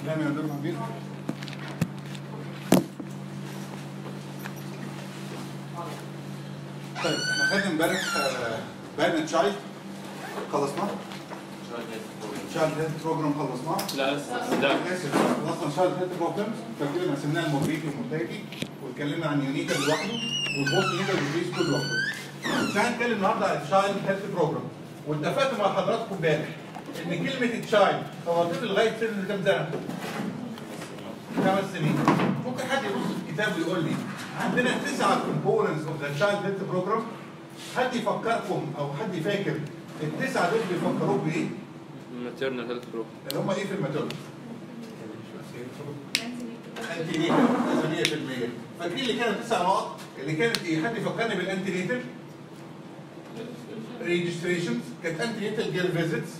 نعم يا دكتور عبير طيب احنا خدنا امبارح بان تشايلد خلصناه؟ تشايلد هيلث بروجرام خلصناه؟ لا لا اسف خلصنا تشايلد هيلث بروجرام فكده قسمناها الموربيتي والمورتاليتي واتكلمنا عن يونيتا لوحده والبوست يونيتا والبريس كل لوحده. تعالى نتكلم النهارده عن تشايلد هيلث بروجرام واتفقت مع حضراتكم امبارح ان كلمه تشايلد خواتيم لغايه سن كام سنه؟ خمس سنين ممكن حد يبص في الكتاب ويقول لي عندنا تسعة كومبوننتس اوف ذا تشايلد هيلث بروجرام حد يفكركم او حد فاكر التسعة دول بيفكروك بايه؟ ماتيرنال هيلث بروجرام اللي هم ايه في الماتيرنال؟ انتي نيتال 100% فاكرين اللي كانت تسع نقط اللي كانت ايه؟ حد يفكرني بالانتي نيتال؟ ريجستريشنز كانت انتي نيتال جير فيزيتس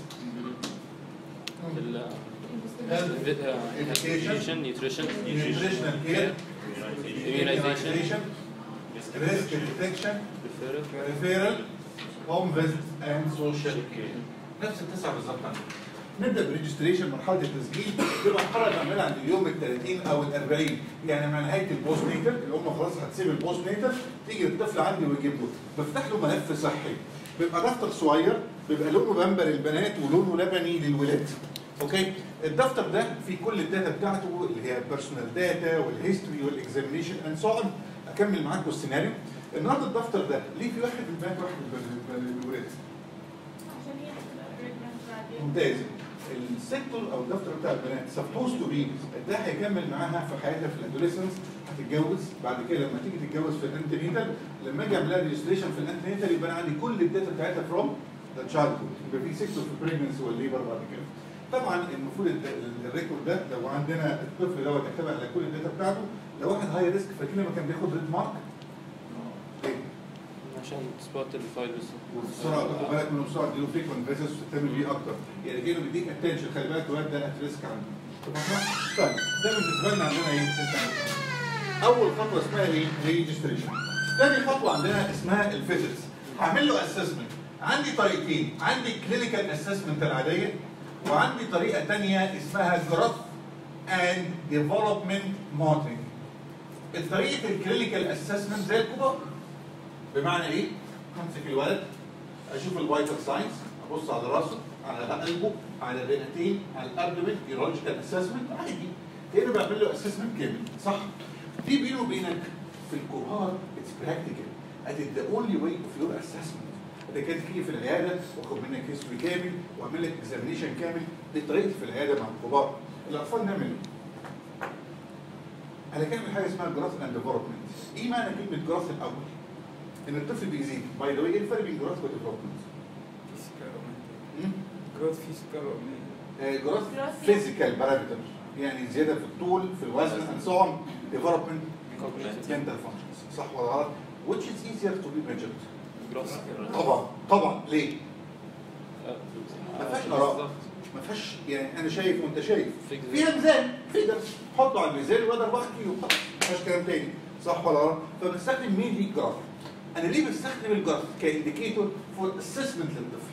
education nutrition نيوتريشنال كير immunization ريسك ديتكشن referral ريفيرال هوم فيزيت اند سوشيال نفس التسعه بالظبط عندنا. نبدا بالريجستريشن مرحله التسجيل دي مرحله بنعملها عند اليوم ال 30 او ال 40 يعني مع نهايه البوست نيتال الام خلاص هتسيب البوست نيتال تيجي الطفل عندي ويجيب له بفتح له ملف صحي بيبقى دفتر صغير بيبقى لونه بامبر البنات ولونه لبني للولاد اوكي الدفتر ده فيه كل الداتا بتاعته اللي هي البيرسونال داتا والهيستوري والاكزامينشن اند سو اون اكمل معاكم السيناريو النهارده الدفتر ده ليه في واحد للبنات واحد للب- للولاد عشان هي هتبقى pregnant بعدين. ممتاز السيكتور او الدفتر بتاع البنات سبوز تو بي ده هيكمل معاها في حياتها في الادوليسنس هتتجوز بعد كده لما تيجي تتجوز في الانترنيتال لما اجي اعمل لها ريجستريشن في الانترنيتال يبقى انا عندي كل الداتا بتاعتها فروم ذا تشايلد يبقى في سيكتور في البريجنسي والليبر بعد كده طبعا المفروض الد- ال- الريكورد ده لو عندنا الطفل دوت يحتوي على كل الداتا بتاعته لو واحد هاي ريسك فاكرين لما كان بياخد ريد مارك إيه؟ عشان سبوت الفيروس والسرعه خد بالك من السرعه دي فريكونت فيزيتس وتعمل بيه اكتر يعني كانه بيديك اتنشن خلي بالك الواد ده ات ريسك عنده اتفقنا؟ طيب ده بالنسبه لنا عندنا ايه؟ اول خطوه اسمها ايه؟ ريجستريشن تاني خطوه عندنا اسمها الفيزيتس هعمل له اسسمنت عندي طريقتين عندي كلينيكال اسسمنت العاديه وعندي طريقه ثانيه اسمها جروث اند ديفلوبمنت مونيتورنج الطريقه الكلينيكال اسسمنت زي الكبار بمعنى ايه؟ همسك الولد اشوف الفيتال ساينس ابص على راسه على قلبه على الرئتين على الابدومين يورولوجيكال اسسمنت عادي كانه بعمل له اسسمنت كامل صح؟ دي بينه وبينك في الكبار اتس براكتيكال ادي ذا اونلي واي اوف يور اسسمنت اذا كانت تيجي في العياده واخد منك هيستوري كامل واعمل لك اكزامينشن كامل دي طريقتي في العياده مع الكبار الاطفال نعمل ايه؟ انا كان حاجه اسمها جراث اند ديفلوبمنت ايه معنى كلمه جراث الاول؟ ان الطفل بيزيد باي ذا واي ايه الفرق بين جراث وديفلوبمنت؟ Physical or mental. Growth physical or mental. جراث Growth فيزيكال بارامتر يعني زياده في الطول في الوزن اند سو اون ديفلوبمنت Cognitive. mental functions صح ولا غلط؟ which is easier to be measured Gross. طبعا طبعا ليه؟ آه، ما فيهاش بالظبط. آراء. ما فيهاش يعني انا شايف وانت شايف Figure. فيها ميزان فيجر حطه على الميزان الواد 4 كيلو خلاص ما فيهاش كلام تاني صح ولا غلط؟ فبنستخدم مين ليه جراف؟ انا ليه بستخدم الجراف كانديكيتور فور اسسمنت للطفل؟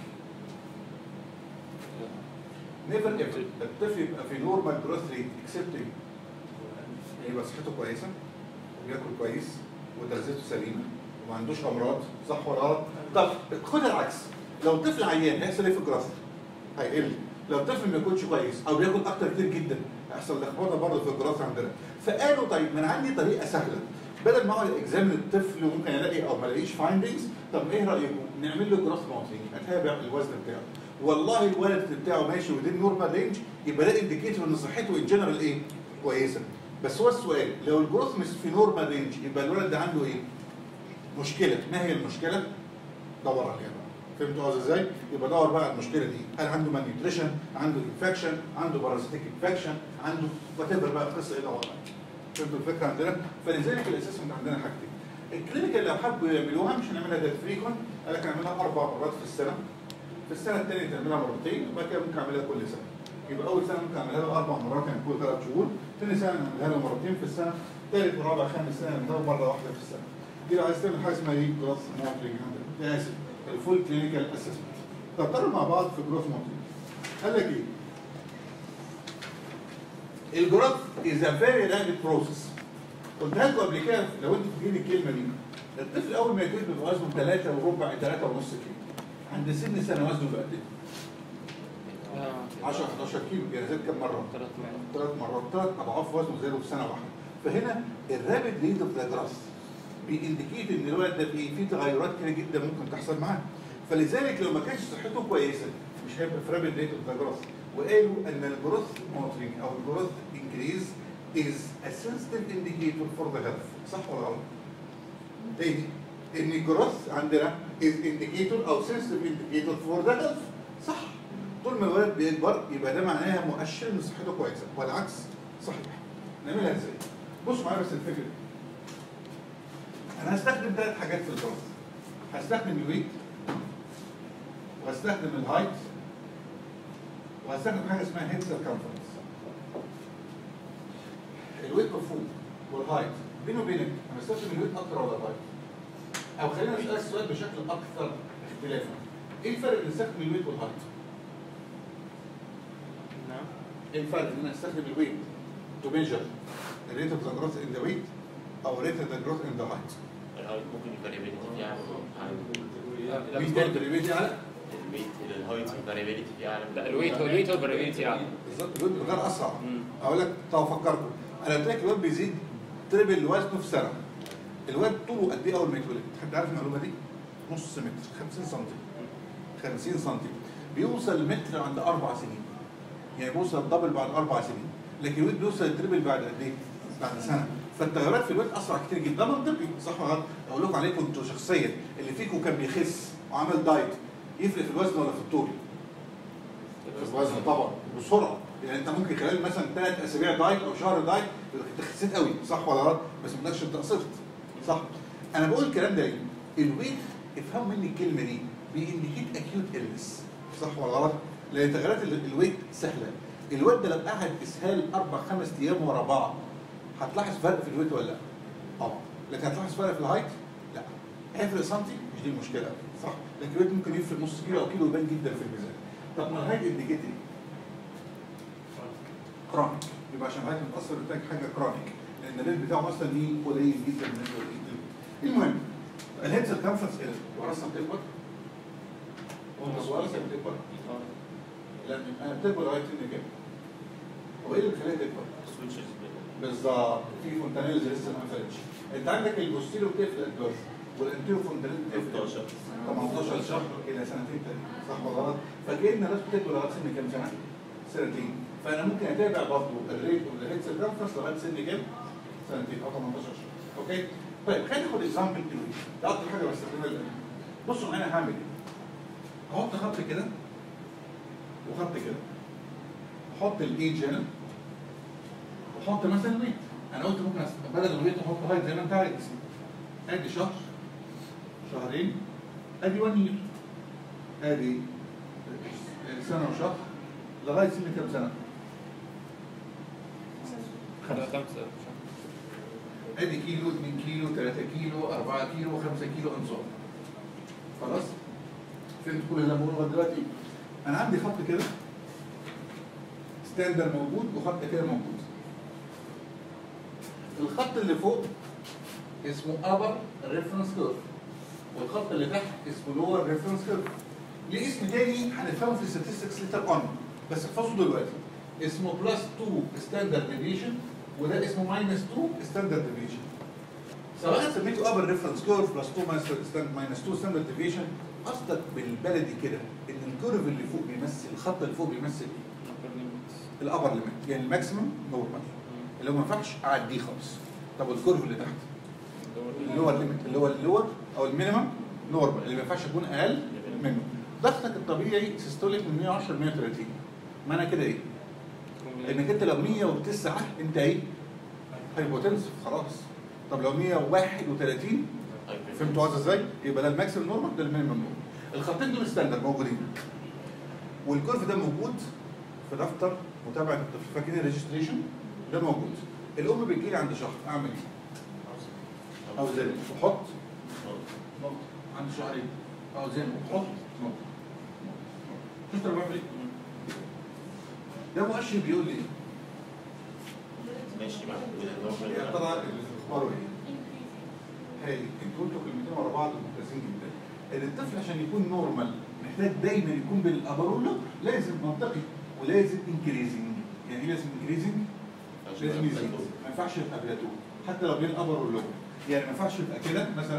نيفر ايفر الطفل يبقى في نورمال جروث ريت اكسبتنج يبقى صحته كويسه وبياكل كويس وتغذيته سليمه وما عندوش امراض صح ولا غلط؟ طب خد العكس لو طفل عيان هيحصل ايه في الجراث؟ هيقل لو الطفل ما ياكلش كويس او بياكل اكتر كتير جدا هيحصل لخبطه برضه في الجراث عندنا فقالوا طيب ما انا عندي طريقه سهله بدل ما اقعد اكزامن الطفل وممكن الاقي او ما الاقيش فايندنجز طب ايه رايكم نعمل له جراث مونترنج اتابع الوزن بتاعه والله الولد بتاعه ماشي ودين نورمال رينج يبقى ده انديكيتور ان صحته ان جنرال ايه كويسه بس هو السؤال لو الجروث مش في نورمال رينج يبقى الولد ده عنده ايه مشكله ما هي المشكله دور عليها بقى فهمتوا قصدي ازاي؟ يبقى دور بقى على المشكله دي، هل عنده مان نيوتريشن، عنده انفكشن، عنده بارازيتيك انفكشن، عنده وات ايفر بقى القصه ايه دور عليها. فهمتوا الفكره عندنا؟ فلذلك الاسسمنت عندنا حاجتين. الكلينيكال لو حبوا يعملوها مش هنعملها ده فريكون قال لك هنعملها اربع مرات في السنه. في السنه الثانيه تعملها مرتين وبعد كده ممكن اعملها كل سنه. يبقى اول سنه ممكن اعملها له اربع مرات يعني كل ثلاث شهور، ثاني سنه نعملها له مرتين في السنه، ثالث ورابع خامس سنه نعملها له مره واحده في السنه. دي لو عايز تعمل حاجه اسمها ايه؟ جراس مونترنج عندنا. اسف الفول كلينيكال اسسمنت. طب تعالوا مع بعض في جروث مونترنج. قال لك ايه؟ الجروث از ا فيري رابيد بروسيس قلتها لكم قبل كده لو انتوا فاكرين الكلمه دي الطفل اول ما يتولد بيبقى وزنه 3 وربع 3 ونص كيلو عند سن سنه وزنه بقى قد ايه؟ آه. 10 11 كيلو يعني زاد كام مره؟ ثلاث مرات ثلاث مرات ثلاث اضعاف وزنه زادوا في سنه واحده فهنا الرابد ريت اوف ذا جراس بينديكيت ان الولد ده فيه فيه تغيرات كتير جدا ممكن تحصل معاه فلذلك لو ما كانش صحته كويسه مش هيبقى في رابد ريت اوف ذا جراس وقالوا ان الجروث مونترينج او الجروث انكريز is a sensitive indicator for the health صح ولا غلط؟ تاني ان الجروث عندنا is indicator او sensitive indicator for the health صح طول ما الولد بيكبر يبقى ده معناها مؤشر ان صحته كويسه والعكس صحيح نعملها ازاي؟ بصوا معايا بس الفكره دي. انا هستخدم ثلاث حاجات في الجروث هستخدم الويت وهستخدم الهايت وهستخدم حاجه اسمها هيد سيركمفرنس الويت مفهوم والهايت بيني وبينك انا بستخدم الويت اكتر ولا الهايت؟ او خلينا نسال السؤال بشكل اكثر اختلافا ايه الفرق بين استخدم الويت والهايت؟ نعم ايه الفرق ان انا استخدم الويت تو ميجر الريت اوف ذا جروث ان ذا ويت او ريت اوف ذا جروث ان ذا هايت الهايت ممكن الفاريبيليتي فيه اعلى لا، مين مش تاني برضه. الويت على الويت الهايت الفاريبيليتي فيه اعلى لا الويت هو الويت هو الفاريبيليتي اعلى بالظبط الويت بيتغير اسرع مم. اقول لك طب افكركم انا قلت لك الواد بيزيد تريبل وزنه في سنه الواد طوله قد ايه اول ما يتولد؟ حد عارف المعلومه دي؟ نص متر 50 سم 50 سم بيوصل المتر عند اربع سنين يعني بيوصل الدبل بعد اربع سنين لكن الواد بيوصل التريبل بعد قد ايه؟ بعد سنه فالتغيرات في الواد اسرع كتير جدا ده منطقي صح ولا غلط؟ اقول لكم عليكم انتوا شخصيا اللي فيكم كان بيخس وعمل دايت يفرق في الوزن ولا في الطول؟ في الوزن طبعا بسرعه يعني انت ممكن خلال مثلا ثلاث اسابيع دايت او شهر دايت يبقى انت خسيت قوي صح ولا غلط؟ بس ما تقدرش انت قصرت صح؟ انا بقول الكلام ده ليه؟ الويت افهموا مني الكلمه دي بينديكيت اكيوت النس صح ولا غلط؟ لان تغيرات ال- الويت سهله الواد ده لو قعد اسهال اربع خمس ايام ورا بعض هتلاحظ فرق في الويت ولا لا؟ طبعا لكن هتلاحظ فرق في الهايت؟ لا هيفرق سنتي مش دي المشكله صح؟ لكن الويت ممكن يفرق نص كيلو او كيلو يبان جدا في الميزان طب ما الهايت انديكيت ايه؟ كرونيك يبقى عشان الهايت متاثر محتاج حاجه كرونيك لان الريت بتاعه اصلا ايه قليل جدا بالنسبه للايه المهم الهيد سيركمفرنس وراسها بتكبر وراسها بتكبر لان انا بتكبر لغايه سن كام؟ هو ايه اللي بيخليها تكبر؟ سويتشز بالظبط في فونتانيلز لسه ما قفلتش انت عندك البوستيريو بتقفل قد ايه؟ والانتيرو فونتانيل بتقفل 18 18 شهر الى سنتين تاني صح ولا غلط؟ فكأن الناس بتكبر لغايه سن كام سنه؟ سنتين فانا ممكن اتابع برضه الريت والهيد سيركمفرنس لغايه سن كام؟ سنتين او 18 شهر اوكي؟ طيب خلينا ناخد اكزامبل كده ده اكتر حاجه بستخدمها الان بصوا انا هعمل ايه؟ احط خط كده وخط كده احط الايدج هنا واحط مثلا ويت انا قلت ممكن أس- بدل الويت احط هايت زي ما انت عايز ادي شهر شهرين ادي 1 يير ادي سنه وشهر لغايه سن كام سنه؟ لا خمسة ادي كيلو 2 كيلو 3 كيلو 4 كيلو 5 كيلو انصار خلاص فهمت كل اللي انا بقوله لغايه دلوقتي انا عندي خط كده ستاندر موجود وخط كده موجود الخط اللي فوق اسمه upper reference curve والخط اللي تحت اسمه lower reference curve ليه اسم تاني هنفهمه في statistics later on بس احفظه دلوقتي اسمه plus 2 standard deviation وده اسمه minus 2 standard deviation سواء سميته upper reference curve plus 2 minus stand- minus 2 standard deviation قصدك بالبلدي كده ان الكيرف اللي فوق بيمثل الخط اللي فوق بيمثل ايه؟ الابر ليميت يعني الماكسيمم نورمال اللي هو ما ينفعش اعديه خالص طب الكيرف اللي تحت اللور ليميت اللي هو اللور او المينيمم نورمال اللي ما ينفعش يكون اقل منه ضغطك الطبيعي سيستوليك من 110 ل 130 معنى كده ايه؟ انك انت لو 109 انت ايه؟ هايبوتنسف خلاص طب لو 131 فهمتوا قصدي ازاي؟ يبقى ده الماكسيمم نورمال ده المينيمم نورمال الخطين دول ستاندرد موجودين والكيرف ده موجود في دفتر متابعه الطفل فاكرين الريجستريشن ده موجود الام بتجي لي عند شهر اعمل ايه؟ اوزان واحط نقطه عند شهرين اوزان واحط نقطه شفت انا بعمل ايه؟ ده مؤشر بيقول لي ايه؟ ترى الاختبار ايه؟ هاي انتوا قلتوا كلمتين ورا بعض ممتازين جدا ان الطفل عشان يكون نورمال محتاج دايما يكون بالابرولا لازم منطقي ولازم انكريزنج يعني ايه لازم انكريزنج؟ لازم يزيد ما ينفعش يبقى بلاتو حتى لو بين الابر واللور يعني ما ينفعش يبقى كده مثلا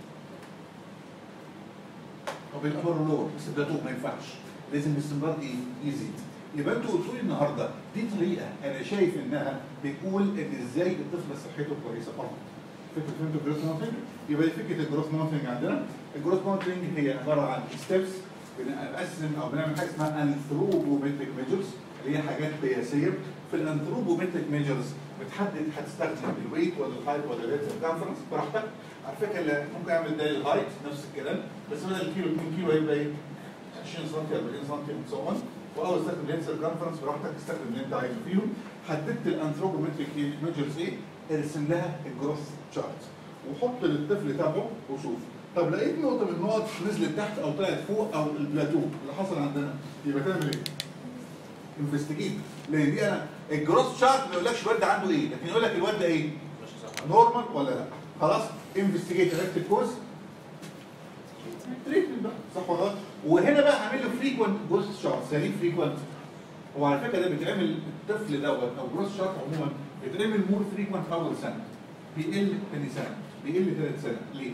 او بين الابر واللور بس بلاتو ما ينفعش لازم باستمرار ايه يزيد يبقى انتوا قلتوا لي النهارده دي طريقه انا شايف انها بتقول ان ازاي الطفل صحته كويسه طبعا فكره فهمتوا الجروث مونترنج يبقى دي فكره الجروث مونترنج عندنا الجروث مونترنج هي عباره عن ستيبس بنقسم او بنعمل حاجه اسمها انثروبومتريك ميجرز اللي هي حاجات قياسيه في الانثروبومتريك ميجرز بتحدد هتستخدم الويت ولا الهايت ولا الريت سيركمفرنس براحتك على فكره اللي ممكن اعمل ده الهايت نفس الكلام بس بدل الكيلو 2 كيلو هيبقى ايه 20 سم 40 سم وسو اون واول استخدم الهيد سيركمفرنس براحتك استخدم اللي انت عايزه فيهم حددت الانثروبومتريك ميجرز ايه ارسم لها الجروث شارت وحط للطفل تابعه وشوف طب لقيت نقطه من النقط نزلت تحت او طلعت فوق او البلاتو اللي حصل عندنا يبقى تعمل ايه؟ انفستيجيت لان دي انا الجروث شارت ما يقولكش الواد ده عنده ايه لكن يقول لك الواد ده ايه؟ ماشي صح نورمال ولا لا خلاص انفستيجيت عرفت الكوز تريتمنت بقى صح ولا غلط وهنا بقى هعمل له فريكوينت جروث شارت يعني فريكوينت هو على فكره ده بيتعمل الطفل دوت او جروث شارت عموما بيتعمل مور فريكوينت اول سنه بيقل ثاني سنه بيقل ثالث سنه ليه؟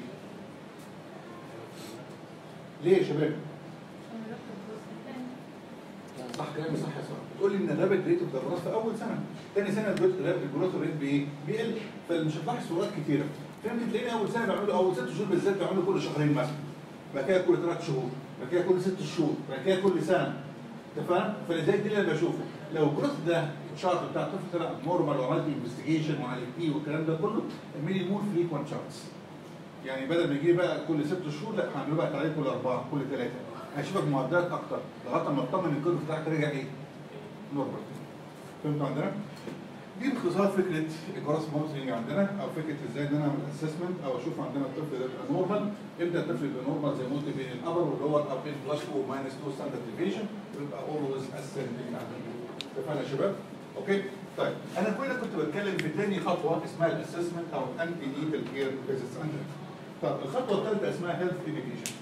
ليه يا شباب؟ صح كلامي صح يا ساره بتقول لي ان الرابط ريت اوف ذا في اول سنه ثاني سنه الجروث ريت بايه؟ بيقل فمش هتلاحظ فروقات كتيره فيمكن تلاقيني اول سنه بعمله اول ست شهور بالذات بعمله كل شهرين مثلا بعد كده كل ثلاث شهور بعد كده كل ست شهور بعد كده كل سنه انت فاهم؟ فلذلك دي اللي انا بشوفه لو الجروث ده الشارت بتاع الطفل طلع نورمال وعملت انفستيجيشن وعالجتيه والكلام ده كله اعملي مور فريكوينت شارتس يعني بدل ما يجي بقى كل ست شهور لا هعمله بقى تعليق كل اربعه كل ثلاثه هشوفك معدلات اكتر لغايه ما اطمن الكيرف بتاعك رجع ايه؟ نورمال فهمتوا عندنا؟ دي باختصار فكره الجراس مونترنج عندنا او فكره ازاي ان انا اعمل اسسمنت او اشوف عندنا الطفل ده يبقى نورمال امتى الطفل يبقى نورمال زي ما قلت بين الابر واللور او بين بلس 2 وماينس 2 ستاندرد ديفيشن ويبقى اولويز اسندنج اتفقنا يا شباب؟ اوكي؟ طيب انا كل ده كنت بتكلم في تاني خطوه اسمها الاسسمنت او الانتي نيتال كير فيزيتس عندنا. طب الخطوه الثالثه اسمها هيلث اديوكيشن.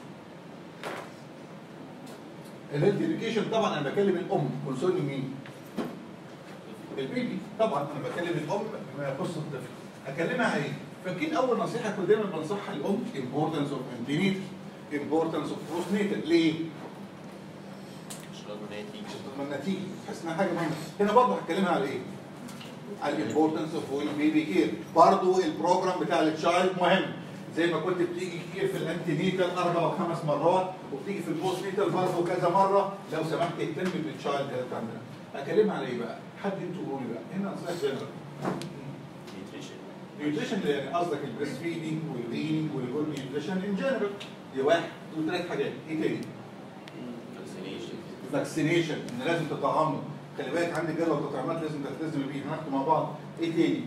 الهيلث اديوكيشن طبعا انا بكلم الام كونسيرن مين؟ البيبي طبعا انا بكلم الام بما يخص الطفل اكلمها عن ايه؟ فاكرين اول نصيحه كنت دايما بنصحها الام importance of antenatal importance of postnatal ليه؟ مش لازم ان هي تيجي عشان تضمن نتيجه تحس انها حاجه مهمه هنا برضه هتكلمها على ايه؟ على الامبورتنس اوف ويل بيبي كير برضه البروجرام بتاع التشايلد مهم زي ما كنت بتيجي كتير في الانتينيتال اربع وخمس مرات وبتيجي في البوست نيتال برضه كذا مره لو سمحت اهتم بالتشايلد هيلث عندنا اكلمها على ايه بقى؟ حد انتوا قولوا لي بقى هنا نصيحه جنرال نيوتريشن نيوتريشن يعني قصدك البريست فيدنج والويننج والجول نيوتريشن ان جنرال دي واحد دول ثلاث حاجات ايه تاني؟ فاكسينيشن فاكسينيشن ان لازم تطعمه خلي بالك عندي جدول تطعيمات لازم تلتزم بيه هناخده مع بعض ايه تاني؟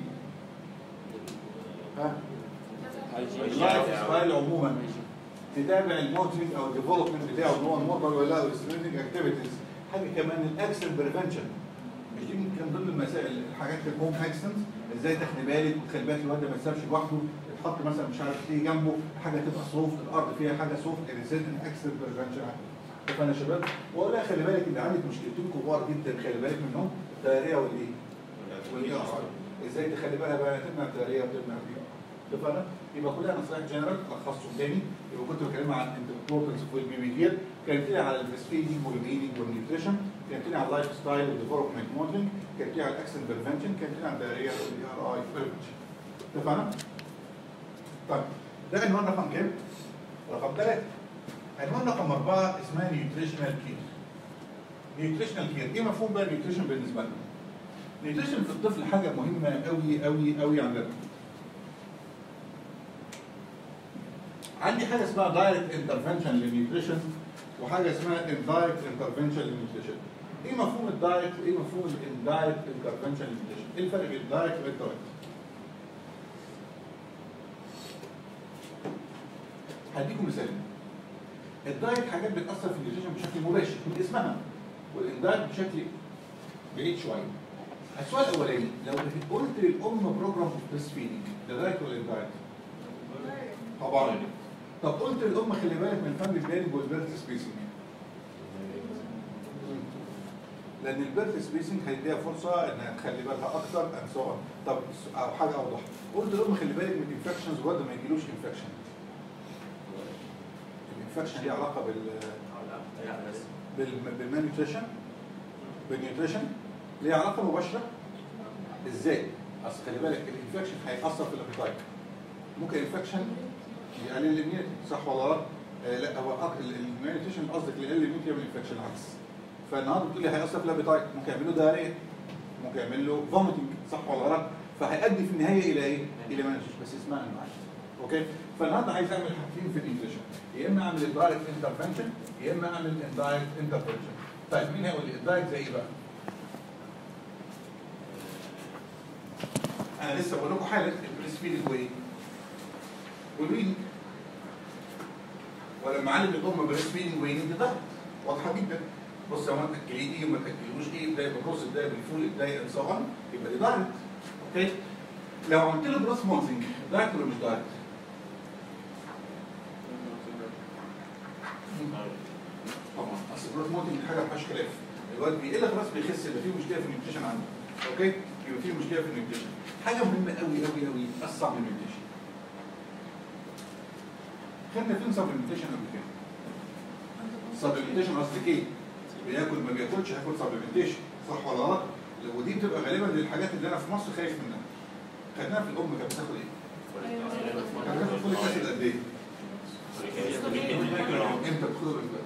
ها؟ اللايف ستايل عموما تتابع الموتنج او الديفلوبمنت بتاعه ان هو نورمال ولا لا والستريننج اكتيفيتيز حاجه كمان الاكسنت بريفنشن مش دي من كان ضمن المسائل الحاجات في الهوم اكسنت ازاي تاخدي بالك وتخلي بالك الواد ده ما يتسابش لوحده يتحط مثلا مش عارف ايه جنبه حاجه تبقى سوفت الارض فيها حاجه سوفت ريزيدنت اكسنت بريفنشن فانا يا شباب واقول لها خلي بالك ان عندك مشكلتين كبار جدا خلي بالك منهم الدايريه والايه؟ والإعصار ازاي تخلي بالها بقى تمنع الدايريه وتمنع الإعصار اتفقنا؟ يبقى كلها نصائح جنرال لخصهم تاني يبقى كنت بكلمها عن الامبورتنس اوف البيبي كير كلمتني على البريست فيدنج والبيدنج والنيوتريشن كلمتني على اللايف ستايل والديفلوبمنت موديلنج كلمتني على الاكسنت بريفنشن كلمتني على الدايريه والاي ار اي بريفنشن اتفقنا؟ طيب ده عنوان رقم كام؟ رقم ثلاثة عنوان رقم أربعة اسمها نيوتريشنال كير نيوتريشنال كير ايه مفهوم بقى النيوتريشن بالنسبة لنا؟ النيوتريشن في الطفل حاجة مهمة قوي قوي قوي عندنا عندي حاجه اسمها دايركت انترفنشن للنيوتريشن وحاجه اسمها اندايركت انترفنشن للنيوتريشن ايه مفهوم الدايركت وايه مفهوم الاندايركت انترفنشن للنيوتريشن ايه الفرق بين الدايركت والاندايركت هديكم مثال الدايت حاجات بتاثر في النيوتريشن بشكل مباشر من اسمها والاندايركت بشكل بعيد شويه السؤال الاولاني لو قلت للام بروجرام اوف بريست فيدنج ده دايت ولا دايت؟ طبعا طب قلت للام خلي بالك من الفاميلي بلاننج والبيرث سبيسنج لان البيرث سبيسنج هيديها فرصه انها تخلي بالها اكتر ان سو طب او حاجه اوضح قلت للام خلي بالك من الانفكشنز وقت ما يجيلوش انفكشن الانفكشن ليه علاقه بال بال- بالمالنيوتريشن بالنيوتريشن ليه علاقه مباشره ازاي؟ اصل خلي بالك الانفكشن هيأثر في الابيتايت ممكن الانفكشن يقلل الاميونيتي صح ولا لا؟ آه لا هو المالنيوتريشن قصدك اللي يقلل الاميونيتي يعمل انفكشن العكس فالنهارده بتقول لي هيأثر في الابيتايت ممكن يعمل له دايريه ممكن يعمل له فوميتنج صح ولا لا؟ فهيؤدي في النهايه الى ايه؟ الى مالنيوتريشن بس اسمها معايا اوكي؟ فالنهارده عايز اعمل حاجتين في النيوتريشن يا اما اعمل الدايركت انترفنشن يا اما اعمل اندايركت انترفنشن طيب مين هيقول لي الدايركت زي ايه بقى؟ انا لسه بقول لكم حاله البريس فيدنج وايه؟ والوينج ولما اعلم الام بريس فيدنج وينج ده واضحه جدا بص يا ما تاكليه ايه وما تاكلوش ايه ابداي بالرز ابداي بالفول ابداي اند سو اون يبقى دي دايركت اوكي لو عملت له بروس مونتنج دايركت ولا مش دايركت؟ طبعا اصل البروس مونتنج دي حاجه ما فيهاش خلاف الواد بيقل خلاص بيخس يبقى فيه مشكله في النيوتريشن عنده اوكي يبقى فيه مشكله في النيوتريشن حاجه مهمه قوي قوي قوي السبلمنتيشن خدنا فين سبلمنتيشن قبل كده سبلمنتيشن قصدك ايه؟ بياكل ما بياكلش هياكل سبلمنتيشن صح ولا غلط؟ ودي بتبقى غالبا للحاجات اللي انا في مصر خايف منها خدناها في الام كانت بتاخد ايه؟ كانت بتاخد فوليك اسيد قد ايه؟ امتى بتاخده امتى؟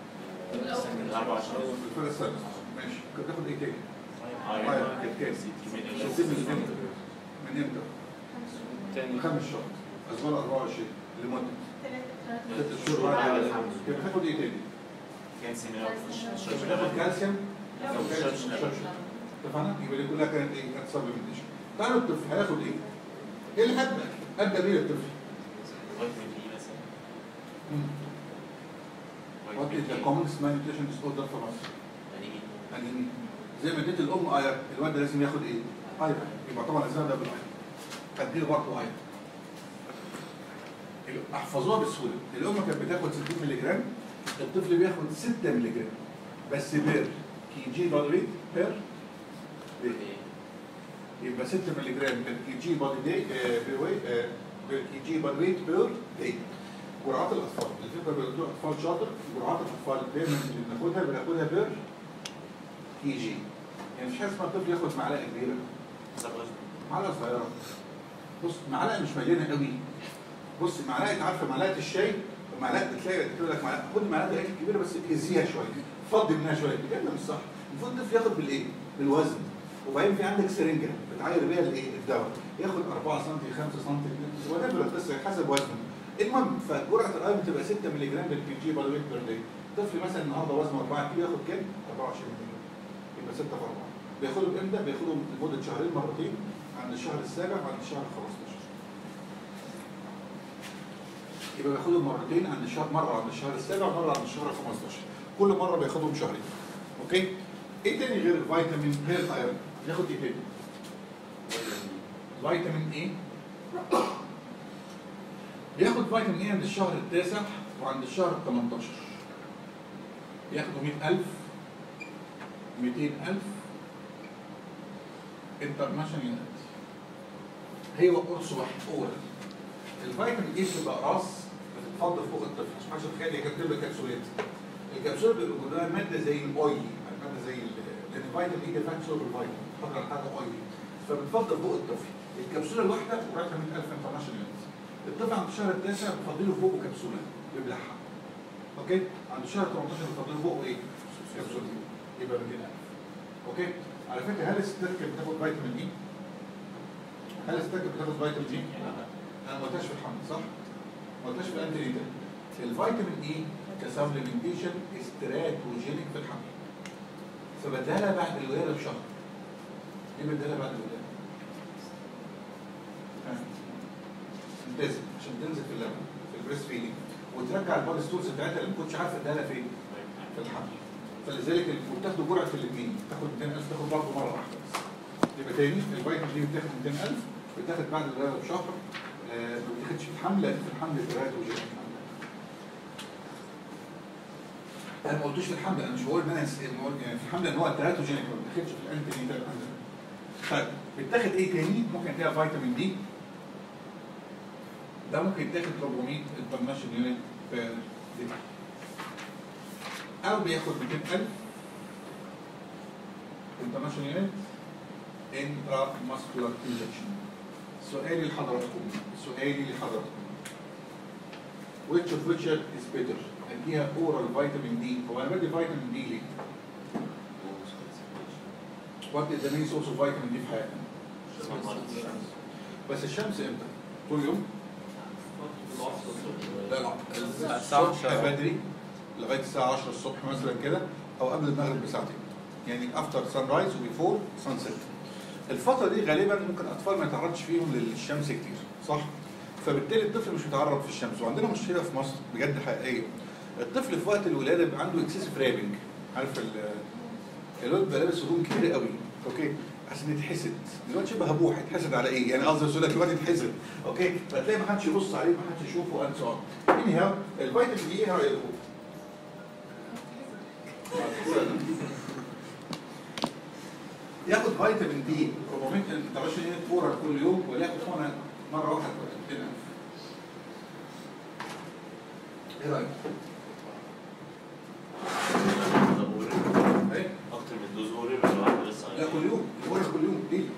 في الفرق السادس ماشي كانت بتاخد ايه تاني؟ طيب كانت كام؟ شوف من امتى؟ من امتى؟ تاني خمس شهور اسبوع 24 لمده ثلاثة ست شهور بعد كده كانت بتاخد ايه تاني؟ كانت بتاخد كالسيوم او كالسيوم اتفقنا؟ يبقى دي كلها كانت ايه؟ كانت سبلمنتيشن تعالوا الطفل هياخد ايه؟ ايه اللي ادى ادى بيه الطفل؟ وات از ذا كومنست مالنيوتريشن ديس اوردر في مصر؟ انيميا زي ما اديت الام ايرون الواد ده لازم ياخد ايه؟ ايرون يبقى طبعا لازم ابدا بالايرون اديله برضه ايرون احفظوها بسهوله الام كانت بتاخد 60 مللي جرام الطفل بياخد 6 مللي جرام بس بير كي جي بادي ويت بير داي يبقى 6 مللي جرام بير كي جي بادي داي بير ويت بير كي جي بادي ويت بير داي جرعات الاطفال الفكره بيقولوا اطفال شاطر جرعات الاطفال دايما اللي بناخدها بناخدها بير كي جي يعني مش حاجه اسمها الطفل ياخد معلقه كبيره معلقه صغيره بص معلقه مش مليانه قوي بص معلقه عارفه معلقه الشاي معلقه تلاقي تقول لك معلقه خد معلقه العيش الكبيره بس اهزيها شويه فضي منها شويه الكلام ده مش صح المفروض الطفل ياخد بالايه؟ بالوزن وبعدين في عندك سرنجه بتعاير بيها الايه؟ الدواء ياخد 4 سم 5 سم وات ايفر القصه حسب وزنه المهم فجرعه الايرون بتبقى 6 مللي جرام بالكي جي باي ويت بير داي الطفل مثلا النهارده وزنه 4 كيلو ياخد كام؟ 24 مللي جرام يبقى 6 في 4 بياخدهم امتى؟ بياخدهم لمده شهرين مرتين عند الشهر السابع وعند الشهر ال 15 يبقى بياخدهم مرتين عند الشهر مره عند الشهر السابع ومره عند الشهر ال 15 كل مره بياخدهم شهرين اوكي ايه تاني غير الفيتامين غير الايرون ياخد ايه تاني فيتامين ايه ياخد فيتامين ايه عند الشهر التاسع وعند الشهر ال 18 ياخدوا 100000 200000 انترناشونال يونت هي قرص واحد اورال الفيتامين ايه بتبقى راس بتتفضل فوق الطفل عشان عشان تخيل هي كانت بتبقى كبسولات الكبسوله بيبقى جواها ماده زي الاويل ماده زي ال- لان الفيتامين ايه ده فاكسور بالفيتامين بتحط على حاجه اويل فبتفضل فوق الطفل الكبسوله الواحده قريبه من 1000 انترناشونال يونت الطفل عند الشهر التاسع بتفضله فوقه كبسوله بيبلعها اوكي عند الشهر 18 بتفضله فوقه ايه؟ كبسوله يبقى 200000 اوكي على فكره هل الستات كانت بتاخد فيتامين ايه؟ هل الستات كانت بتاخد فيتامين ايه؟ انا ما قلتهاش في الحمل صح؟ ما قلتهاش في الانتي ريتال الفيتامين اي كسبلمنتيشن استراتوجينيك في الحمل فبديها لها بعد الولاده بشهر ليه بديها لها بعد الولاده؟ ها. تنتزل عشان تنزل في اللبن في البريست فيدنج وترجع البادي ستورز بتاعتها اللي ما كنتش عارفه اديها لها فين؟ في الحمل فلذلك ال- وبتاخدوا جرعه في الاثنين تاخد 200000 تاخد برضه مره واحده بس يبقى تاني الفيتامين دي بتاخد 200000 بتاخد بعد الولاده بشهر آه، ما بتاخدش في الحمل لان في الحمل تيراتوجينيك انا ما قلتوش في الحمل انا مش بقول ان انا س- إن هو- يعني في الحمل ان هو تيراتوجينيك ما بتاخدش في الانتي طيب بتاخد ايه تاني؟ ممكن تلاقي فيتامين دي ده ممكن يتاخد 400 انترناشونال يونت بير دي او بياخد 200000 انترناشونال يونت انترا ماسكولار انجكشن سؤالي لحضراتكم سؤالي لحضراتكم which of which is better اديها اورال فيتامين دي هو انا بدي فيتامين دي ليه؟ وات از ذا مين سورس اوف فيتامين دي في حياتنا؟ بس الشمس امتى؟ طول اليوم؟ لا لا الساعة الصبح 10. بدري لغايه الساعه 10 الصبح مثلا كده او قبل المغرب بساعتين يعني افتر سان رايز وبيفور سان سيت الفتره دي غالبا ممكن الاطفال ما يتعرضش فيهم للشمس كتير صح فبالتالي الطفل مش متعرض في الشمس وعندنا مشكله في مصر بجد حقيقيه الطفل في وقت الولاده بيبقى عنده اكسسيف رابنج عارف ال- الولد بيبقى لابس هدوم كتير قوي اوكي عشان يتحسد الواد شبه ابوه هيتحسد على ايه؟ يعني قصدي اقول لك الواد يتحسد اوكي فتلاقي ما حدش يبص عليه ما حدش يشوفه اند سو اون اني هاو الفيتامين دي ايه رايكم؟ ياخد فيتامين دي 400 انترناشونال يونت اورال كل يوم ولا ياخد حقنه مره واحده ب 200000 ايه رايك؟ ايه؟ اكتر من دوز اورال ولا واحده لسه لا كل يوم اورال كل يوم ليه؟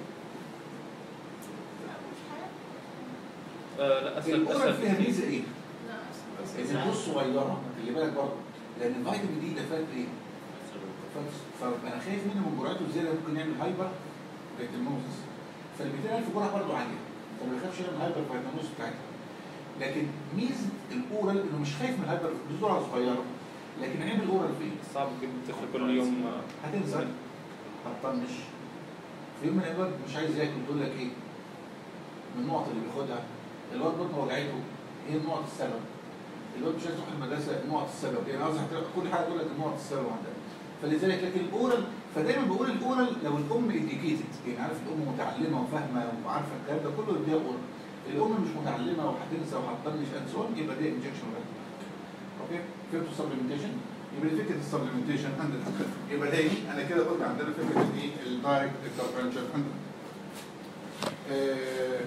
آه، لا اسف الاورال فيها اسف ميزه ايه؟ لا ان الدوز صغيره خلي بالك برضه لان الفيتامين دي ده فات ايه؟ ف- فانا خايف منه من جرعته الزياده ممكن يعمل هايبر فيتامينوزس فال 200000 جرعه برضه عاليه فما بيخافش يعمل هايبر فيتامينوزس بتاعتها لكن ميزه الاورال انه مش خايف من الهايبر دي جرعه صغيره لكن عيب الاورال فين؟ صعب جدا الطفل كل يوم آه، هتنزل هتطنش في يوم من الايام مش عايز ياكل تقول لك ايه؟ من النقط اللي بياخدها الواد بطنه وجعته ايه نقط السبب؟ الواد مش عايز يروح المدرسه نقط السبب يعني قصدي هتلاقي كل حاجه تقول لك نقط السبب عندها فلذلك لكن الاورال فدايما بقول الاورال لو الام اديكيتد يعني عارف الام متعلمه وفاهمه وعارفه الكلام ده كله يديها اورال الام مش متعلمه وهتنسى وهتطنش اند سو يبقى دي انجكشن اوكي فهمتوا السبلمنتيشن يبقى دي فكره السبلمنتيشن عند الحكام يبقى تاني انا كده قلت عندنا فكره ايه الدايركت انترفنشن عند آه،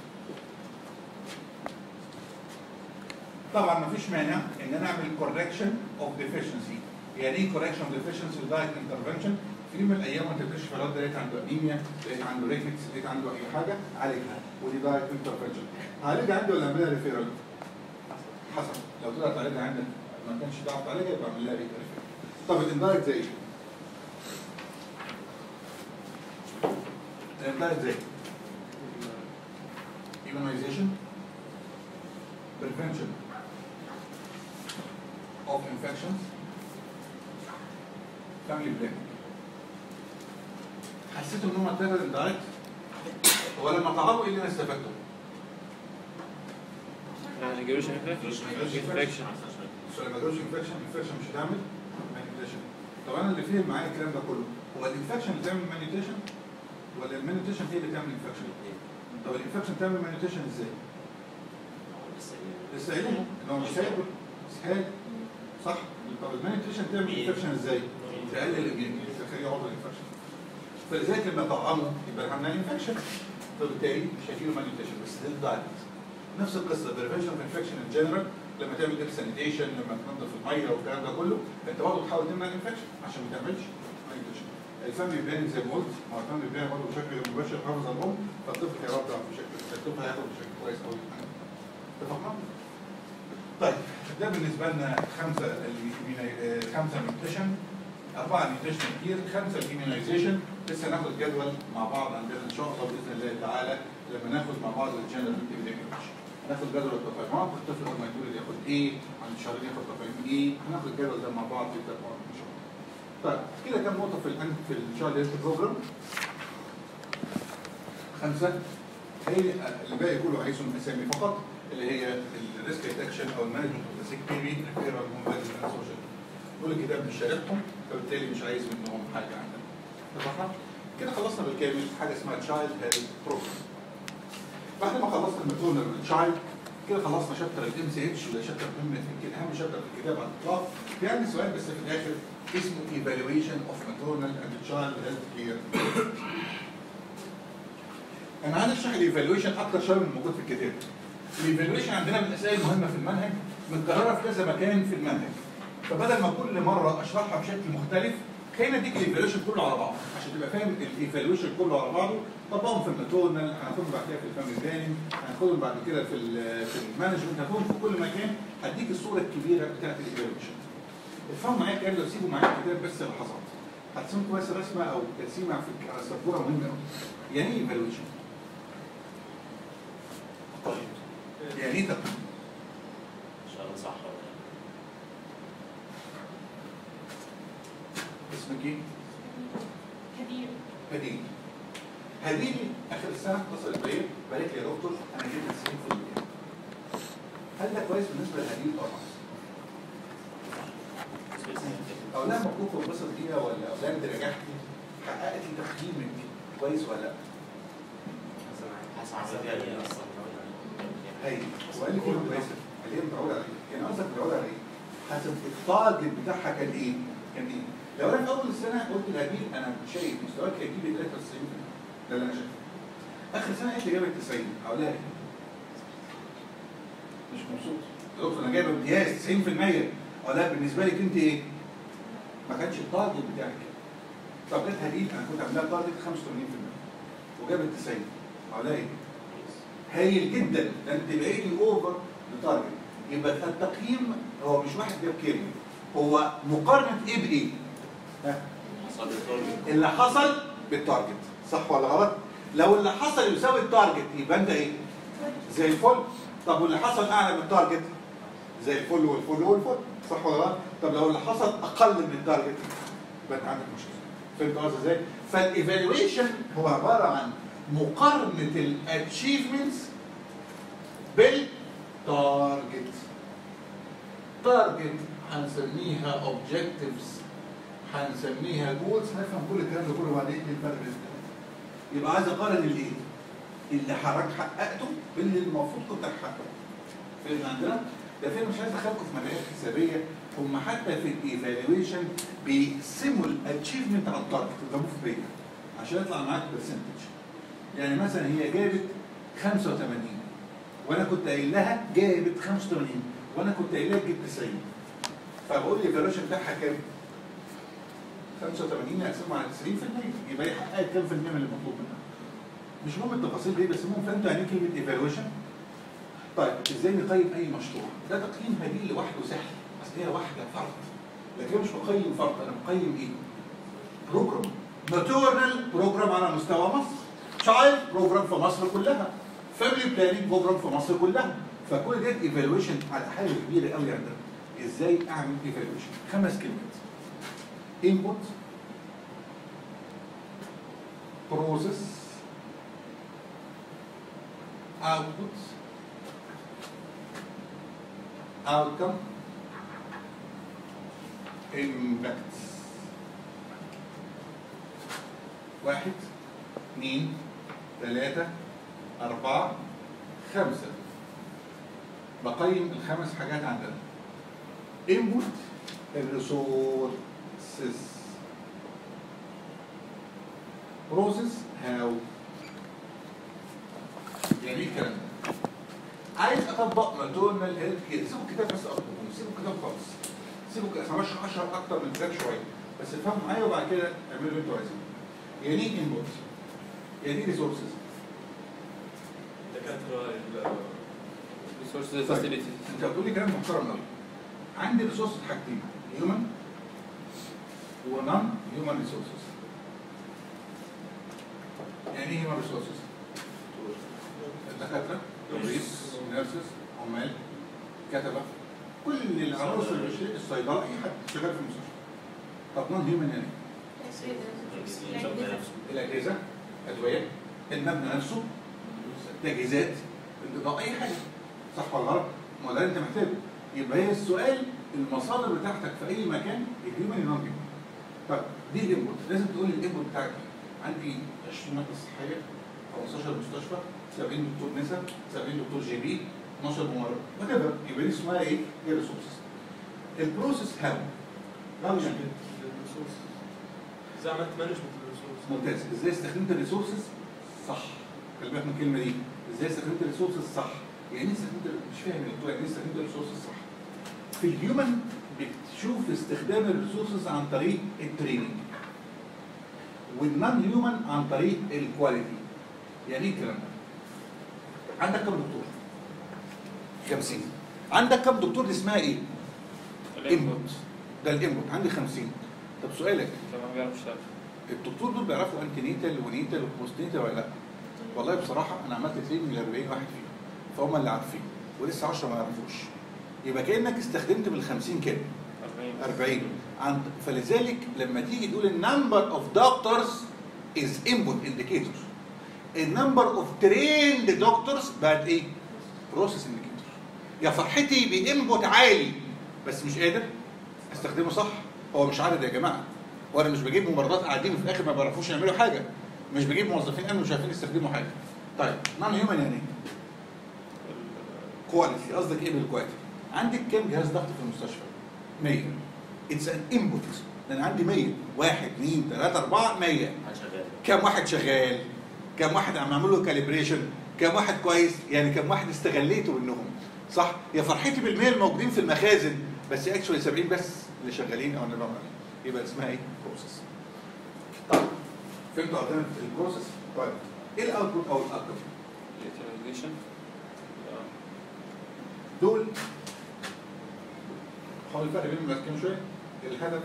طبعا ما فيش مانع ان انا اعمل كوركشن اوف ديفيشنسي يعني ايه كوركشن اوف ديفيشنسي ودايركت انترفنشن في يوم من الايام وانت بتكشف الواد ده لقيت عنده انيميا لقيت عنده ريكتس لقيت عنده اي حاجه عالجها ودي دايركت انترفنشن هعالجها عندي ولا اعملها ريفيرال؟ حسب لو طلعت عالجها عندك ما كانش تعرف تعالجها يبقى اعمل لها ريفيرال طب الاندايركت زي ايه؟ الاندايركت زي ايه؟ immunization prevention of infections family planning حسيتوا ان هم اتبعوا اندايركت هو لما طعموا ايه اللي انا استفدته؟ يعني جيروش انفكشن سو لما جالوش انفكشن انفكشن مش هتعمل مانيبيوليشن طب انا اللي فهم معايا الكلام ده كله هو الانفكشن اللي تعمل مانيبيوليشن ولا المانيبيوليشن هي اللي تعمل انفكشن؟ طب الانفكشن تعمل مانيبيوليشن ازاي؟ لسه قايلين ان هو مش هياكل بس هاي صح؟ طب المانيبيوليشن تعمل انفكشن ازاي؟ تقلل الاميونيتي تخليه عضو الانفكشن فلذلك لما طعموا يبقى عملنا انفكشن فبالتالي مش هيجيله مانيبيوليشن بس ده الدايركت نفس القصه بريفنشن اوف انفكشن ان جنرال لما تعمل ديب سانيتيشن لما تنظف الميه والكلام ده كله انت برضه بتحاول تمنع الانفكشن عشان ما تعملش مانيبيوليشن الفاميلي بلاننج زي ما قلت ما هو الفاميلي بلاننج برضه بشكل مباشر حافظ على الام فالطفل هيرضع بشكل الطفل هياخد بشكل كويس قوي اتفقنا؟ طيب ده بالنسبه لنا خمسه الإيمينا- آه، خمسه نيوتريشن اربعه نيوتريشن كتير خمسه الايميونايزيشن لسه ناخد جدول مع بعض عندنا ان شاء الله باذن الله تعالى لما ناخد مع بعض الجنرال ابيديميولوجي ناخد جدول التطعيمات الطفل اول ما يتولد ياخد ايه عند شهرين ياخد تطعيم ايه هناخد الجدول ده مع بعض في التطعيمات ان شاء الله طيب كده كام نقطه في الان في الشهر هيلث بروجرام خمسه هي اللي باقي كله عايزهم اسامي فقط اللي هي الريسك ريدكشن او المانجمنت اوف ذا سيك بيبي ريفيرال مونفاجن سوشيال دول الكتاب مش شارحهم فبالتالي مش عايز منهم حاجه عندنا اتفقنا؟ كده خلصنا بالكامل حاجه اسمها تشايلد هيلث بروجرام بعد ما خلصنا الماتورنال تشايلد كده خلصنا شابتر الام سي اتش وده شابتر مهم يمكن اهم شابتر في الكتاب على الاطلاق في عندي سؤال بس في الاخر اسمه evaluation of maternal and child health care انا عايز اشرح الايفالويشن اكتر شويه من الموجود في الكتاب الايفالويشن عندنا من الاسئله المهمه في المنهج متكرره في كذا مكان في المنهج فبدل ما كل مره اشرحها بشكل مختلف خلينا اديك الايفالويشن كله على بعضه عشان تبقى فاهم الايفالويشن كله على بعضه طبقهم في الماتورنال هناخدهم بعد كده في الفاميلي بلاننج هناخدهم بعد كده في ال في المانجمنت هناخدهم في كل مكان هديك الصوره الكبيره بتاعت الايفالويشن افهموا معايا الكلام ده وسيبوا معايا الكتاب بس لحظات هتسمعوا بس رسمه او ترسيمه في على السبوره مهمه قوي يعني ايه ايفالويشن؟ يعني ايه تقييم؟ ان شاء الله صح ولا لا؟ اسمك ايه؟ كبير هديل هديل اخر السنه اتصلت بيا قالت لي يا دكتور انا جبت 90% هل ده كويس بالنسبه لهديل طبعا؟ او لا مبروك وانبسط بيها ولا لا انت نجحتي حققت لي تقييم من دي كويس ولا لا؟ حسب عملية ايه اصلا هاي وقال لي كلمه كويسه قال لي متعود على ايه؟ يعني قصدك متعود على ايه؟ حسب التارجت بتاعها كان ايه؟ كان ايه؟ لو انا في اول السنه قلت لهديل انا شايف مستواك هيجيب لي 93% ده اللي انا شايفه اخر سنه قالت لي جابت 90 اقول لها ايه؟ مش مبسوط يا دكتور انا جايب امتياز 90% اقول لها بالنسبه لك انت ايه؟ ما كانش التارجت بتاعك كده طب جت هديل انا كنت عاملها تارجت 85% وجابت 90 اقول لها ايه؟ هايل جدا ده انت بقيت اوفر لتارجت يبقى التقييم هو مش واحد جاب كلمه هو مقارنه ايه بايه؟ ها؟ حصل التارجت اللي حصل بالتارجت صح ولا غلط؟ لو اللي حصل يساوي التارجت يبقى انت ايه؟ زي الفل طب واللي حصل اعلى من التارجت زي الفل والفل والفل صح ولا غلط؟ طب لو اللي حصل اقل من التارجت يبقى انت عندك مشكله فهمت قصدي ازاي؟ فالايفالويشن هو عباره عن مقارنه الاتشيفمنتس بالتارجت تارجت هنسميها اوبجكتيفز هنسميها جولز هنفهم كل الكلام ده كله بعدين ايه الفرق بين الثلاثه يبقى عايز اقارن الايه؟ اللي حضرتك حققته باللي المفروض كنت تحققه فين عندنا؟ ده فين مش عايز ادخلكم في مجالات حسابيه هم حتى في الايفالويشن بيقسموا الاتشيفمنت على التارجت يضربوه في بيا عشان يطلع معاك برسنتج يعني مثلا هي جابت 85 وانا كنت قايل لها جابت 85 وانا كنت قايل لها تجيب 90 فبقول لي الايفالويشن بتاعها كام؟ 85 هقسمه على 90% يبقى هي حققت كام في المية من اللي مطلوب منها؟ مش مهم التفاصيل دي بس المهم فهمتوا يعني ايه كلمه ايفالويشن؟ طيب ازاي نقيم اي مشروع؟ ده تقييم هديل لوحده سهل اصل هي واحده فرد لكن أنا مش بقيم فرد انا بقيم ايه؟ بروجرام ماتورنال بروجرام على مستوى مصر تشايلد بروجرام في مصر كلها فاميلي بلاننج بروجرام في مصر كلها فكل ده ايفالويشن على حاجه كبيره قوي عندنا ازاي اعمل ايفالويشن خمس كلمات input process output outcome impact واحد اثنين ثلاثة أربعة خمسة بقيم الخمس حاجات عندنا input الريسورسز process how يعني ايه الكلام ده؟ عايز اطبق ماتورنال هيلث كير سيبوا الكتاب بس اكتر سيبوا الكتاب خالص سيبوا الكتاب مش اشرح اكتر من الكتاب شويه بس افهموا معايا وبعد كده اعملوا اللي انتوا عايزينه يعني ايه انبوت؟ يعني ايه ريسورسز؟ دكاترة resources طيب. facilities انت بتقول لي كلام محترم قوي عندي ريسورسز حاجتين هيومن ونون هيومن ريسورسز يعني ايه هيومن ريسورسز؟ الدكاتره تمريض نيرسز عمال كتبه كل العناصر البشريه الصيدله اي حد شغال في المستشفى طب نون هيومن يعني إيه؟ الاجهزه ادويه المبنى نفسه تجهيزات الاضاءه اي حاجه صح ولا غلط؟ ما ده انت محتاجه يبقى هي السؤال المصادر بتاعتك في اي مكان الهيومن نون هيومن طب دي الانبوت لازم تقول لي الانبوت بتاعك ايه عندي 20 وحده صحيه 15 مستشفى 70 دكتور نساء 70 دكتور جي بي 12 ممرض وات ايفر يبقى دي اسمها ايه؟ هي ريسورسز البروسيس هاو هاو يعني الريسورس ازاي عملت مانجمنت للريسورس ممتاز ازاي استخدمت الريسورسز صح خلي بالك من الكلمه دي ازاي استخدمت الريسورسز صح يعني ايه استخدمت مش فاهم يا دكتور يعني ايه استخدمت الريسورسز صح في الهيومن بتشوف استخدام الريسورسز عن طريق التريننج والنون هيومن عن طريق الكواليتي يعني ايه الكلام ده؟ عندك كم دكتور؟ 50 عندك كم دكتور دي اسمها ايه؟ انبوت ده الانبوت عندي 50 طب سؤالك طبعا بيعرف يشتغل الدكتور دول بيعرفوا انتينيتال ونيتال وبوستنيتال ولا لا؟ والله بصراحه انا عملت تريننج من ال 40 واحد فيهم فهم اللي عارفين ولسه 10 ما يعرفوش يبقى كانك استخدمت بال 50 كام؟ 40 40 عند فلذلك لما تيجي تقول النمبر اوف دكتورز از انبوت انديكيتور النمبر اوف تريند دكتورز بقت ايه؟ بروسيس انديكيتور يا فرحتي بانبوت عالي بس مش قادر استخدمه صح هو مش عدد يا جماعه وانا مش بجيب ممرضات قاعدين وفي الاخر ما بيعرفوش يعملوا حاجه مش بجيب موظفين امن مش عارفين يستخدموا حاجه طيب نون هيومن يعني ايه؟ كواليتي قصدك ايه بالكواليتي؟ عندك كام جهاز ضغط في المستشفى؟ 100 اتس ان انبوت ده انا عندي 100 واحد اثنين ثلاثة أربعة 100 شغال كم واحد شغال؟ كم واحد عم اعمل له كاليبريشن؟ كم واحد كويس؟ يعني كم واحد استغليته منهم؟ صح؟ يا فرحتي بال 100 الموجودين في المخازن بس اكشولي 70 بس اللي شغالين او اللي بعمل يبقى اسمها ايه؟ بروسيس. طيب فهمتوا قدام البروسيس؟ طيب ايه الاوتبوت او الاوتبوت؟ utilization دول حاول الفرق بينهم مركزين شويه الهدف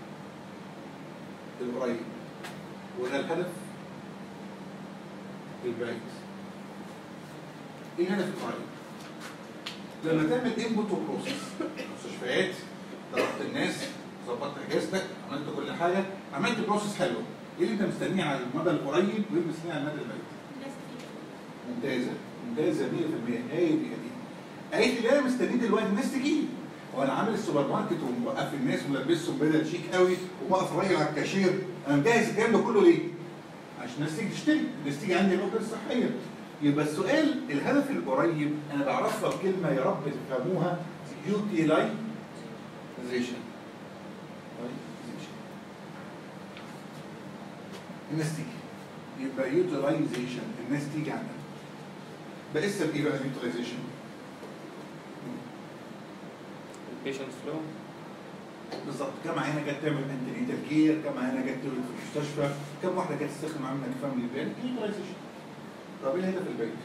القريب وده الهدف البعيد ايه الهدف القريب؟ لما تعمل انبوت وبروسيس مستشفيات ضربت الناس ظبطت اجهزتك عملت كل حاجه عملت بروسيس حلوه ايه اللي انت مستنيه على المدى القريب وايه اللي مستنيه على المدى البعيد؟ ممتازه ممتازه 100% هي دي دي قالت لي لا مستنيين دلوقتي الناس تجيلي هو انا عامل السوبر ماركت وموقف الناس وملبسهم بدل شيك قوي وموقف الراجل على الكاشير انا مجهز الكلام ده كله ليه؟ عشان الناس تيجي تشتري الناس تيجي عندي الوجبه الصحيه يبقى السؤال الهدف القريب انا بعرفها بكلمه يا رب تفهموها يوتيلايزيشن الناس تيجي يبقى يوتيلايزيشن الناس تيجي عندنا بقسم ايه بقى اليوتيلايزيشن؟ البيشنت فلو بالظبط كم عينه جت تعمل انترنيتال كير كم عينه جت تولد في المستشفى كم واحده جت تستخدم عامل فاميلي بلان يوتيلايزيشن طب ايه الهدف البيت؟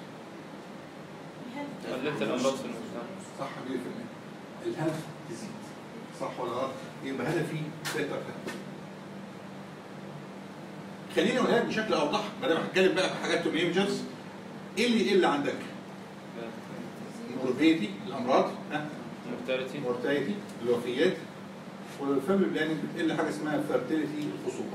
قللت الامراض في المجتمع صح 100% الهدف تزيد صح ولا غلط؟ يبقى هدفي بيتر خليني اقولها لك بشكل اوضح ما دام هتكلم بقى في حاجات تو ميجرز ايه اللي يقل عندك؟ موربيدي الامراض ها مورتاليتي مورتاليتي الوفيات والفاميلي بلاننج بتقل حاجه اسمها فيرتيليتي الخصوبه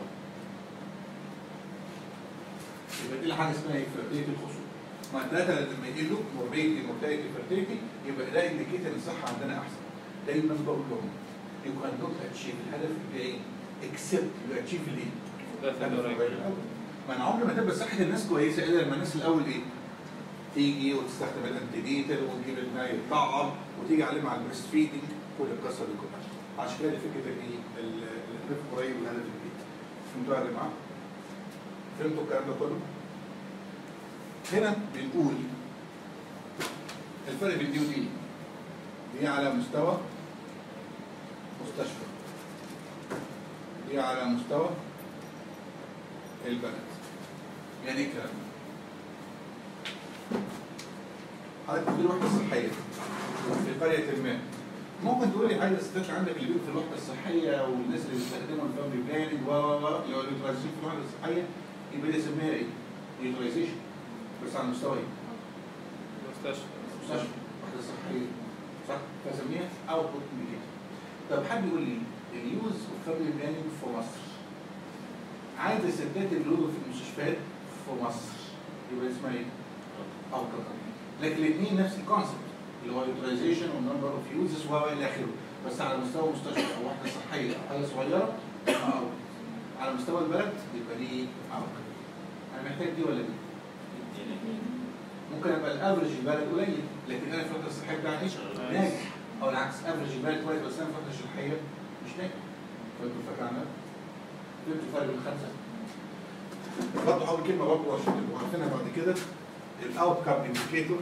يبقى تقل حاجه اسمها ايه فيرتيليتي الخصوبه مع الثلاثه لما يقلوا موربيدي مورتاليتي فيرتيليتي يبقى ده انديكيتور ان الصحه عندنا احسن دايما بقول لهم يو كان نوت اتشيف الهدف البعيد اكسبت يو اتشيف الايه؟ ده في الهدف القريب القريب الأول. ما انا عمري ما تبقى صحه الناس كويسه الا لما الناس الاول ايه؟ تيجي وتستخدم الانتيديتال وتجيب ابنها يتطعم وتيجي عليه مع البريست فيدنج كل القصه دي كلها عشان كده دي فكره الايه؟ ال- الهدف القريب والهدف البعيد فهمتوا يا جماعه؟ فهمتوا الكلام ده كله؟ هنا بنقول الفرق بين دي ودي دي على مستوى مستشفى دي على مستوى البلد يعني ايه الكلام ده؟ حضرتك في الوحده الصحيه في قريه ما ممكن تقول لي عايز استاذ عندك اللي بيبقى في الوحده الصحيه والناس اللي بيستخدموا الفاميلي بلاننج و و و اللي هو اليوترايزيشن في الوحده الصحيه يبقى دي اسمها ايه؟ يوترايزيشن بس على مستوى ايه؟ مستشفى مستشفى وحده صحيه صح؟ فاسميها اوتبوت انديكيتور طب حد يقول لي اليوز اوف فاميلي بلاننج في مصر عايز الستات اللي بيولدوا في المستشفيات في مصر يبقى اسمها ايه؟ اوتبوت لكن الاثنين نفس الكونسبت اللي هو يوترايزيشن والنمبر اوف يوزز و الى اخره بس على مستوى مستشفى او وحده صحيه او حاجه صغيره يبقى output. على مستوى البلد يبقى دي اوت انا محتاج دي ولا دي؟ ممكن ابقى الافرج البلد قليل لكن انا الفتره الصحيه بتاعتي ناجح او العكس افرج البلد كويس بس انا الفتره الصحيه مش ناجح فهمتوا الفكره عنها؟ فهمتوا الفرق بين الخمسه؟ برضه اول كلمه برضه عشان تبقوا عارفينها بعد كده الاوت كام انديكيتور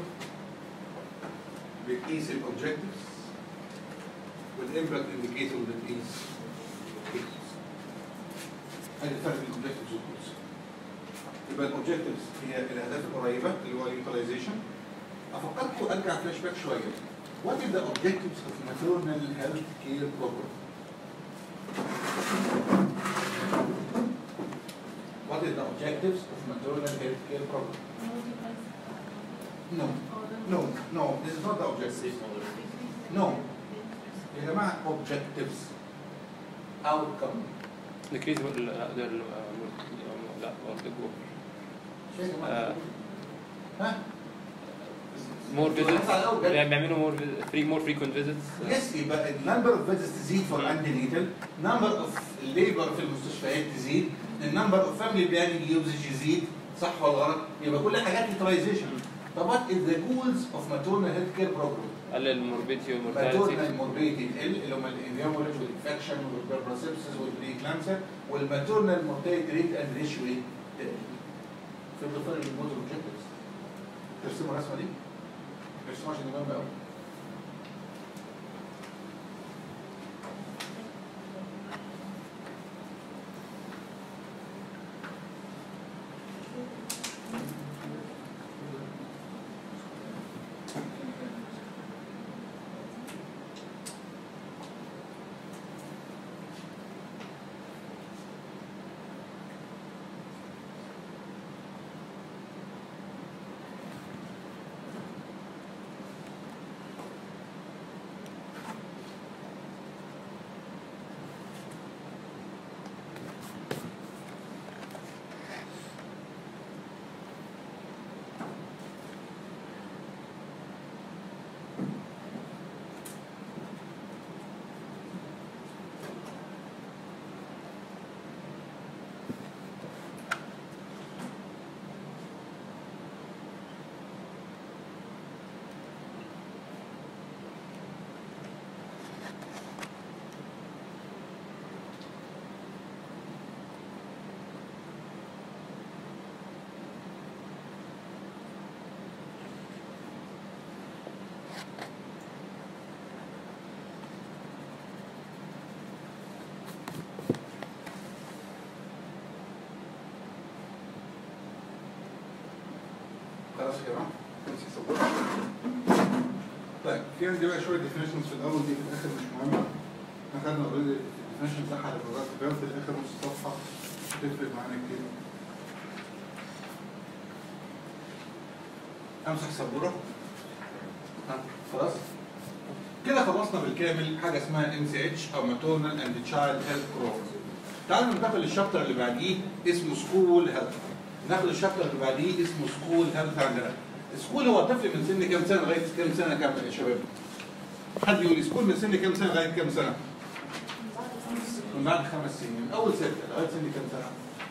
بتقيس الاوبجكتيفز والامباكت انديكيتور بتقيس الكيس هذا الفرق بين الاوبجكتيفز والكيس يبقى الاوبجكتيفز هي الاهداف القريبه اللي هو اليوتيلايزيشن افكركم ارجع فلاش باك شويه What is the objectives of maternal health care program? What is the objectives of maternal health care program? No, no, no, this is not the objective. No. يا جماعة objectives outcome decrease ال ال لا mortality شو يا جماعة؟ آه. ها؟ more visits على الأول. يعني بيعملوا more vis- free more frequent visits يس يبقى النمبر اوف فيزيتس تزيد فور انتينيتال نمبر اوف ليبر في المستشفيات تزيد النمبر اوف فاميلي بلاننج يوزج يزيد صح ولا غلط؟ يبقى كل حاجات يوتيلايزيشن طب وات از ذا جولز اوف ماتورنال هيلث كير بروجرام؟ قلل الموربيديتي والمورتاليتي ماتورنال موربيدي تقل اللي هم الانفيومولوج والانفكشن والبربراسيبسس والبريكلامسا والماتورنال مورتاليتي ريت اند ريشيو ايه؟ تقل. فهمتوا الفرق بين الجولز والاوبجكتيفز؟ ترسموا الرسمه دي؟ ارسموها عشان دي مهمه قوي خلاص يا جماعه امسك سبورة. طيب في عندي بقى شويه ديفينيشنز في الاول دي في الاخر مش مهمه احنا خدنا اوريدي الديفينيشن بتاعها اللي بره في في الاخر نص صفحه تفرق معانا كتير امسح سبوره ها، خلاص كده خلصنا بالكامل حاجه اسمها ام سي اتش او ماتورنال اند تشايلد هيلث بروجرام تعالوا ننتقل للشابتر اللي بعديه اسمه سكول هيلث ناخد الشابتر اللي بعديه اسمه سكول هيلث عندنا سكول هو طفل من سن كام سنه لغايه كام سنه كام يا شباب حد يقول لي سكول من سن كام سنه لغايه كام سنه من بعد خمس سنين من اول سته لغايه سن كام سنه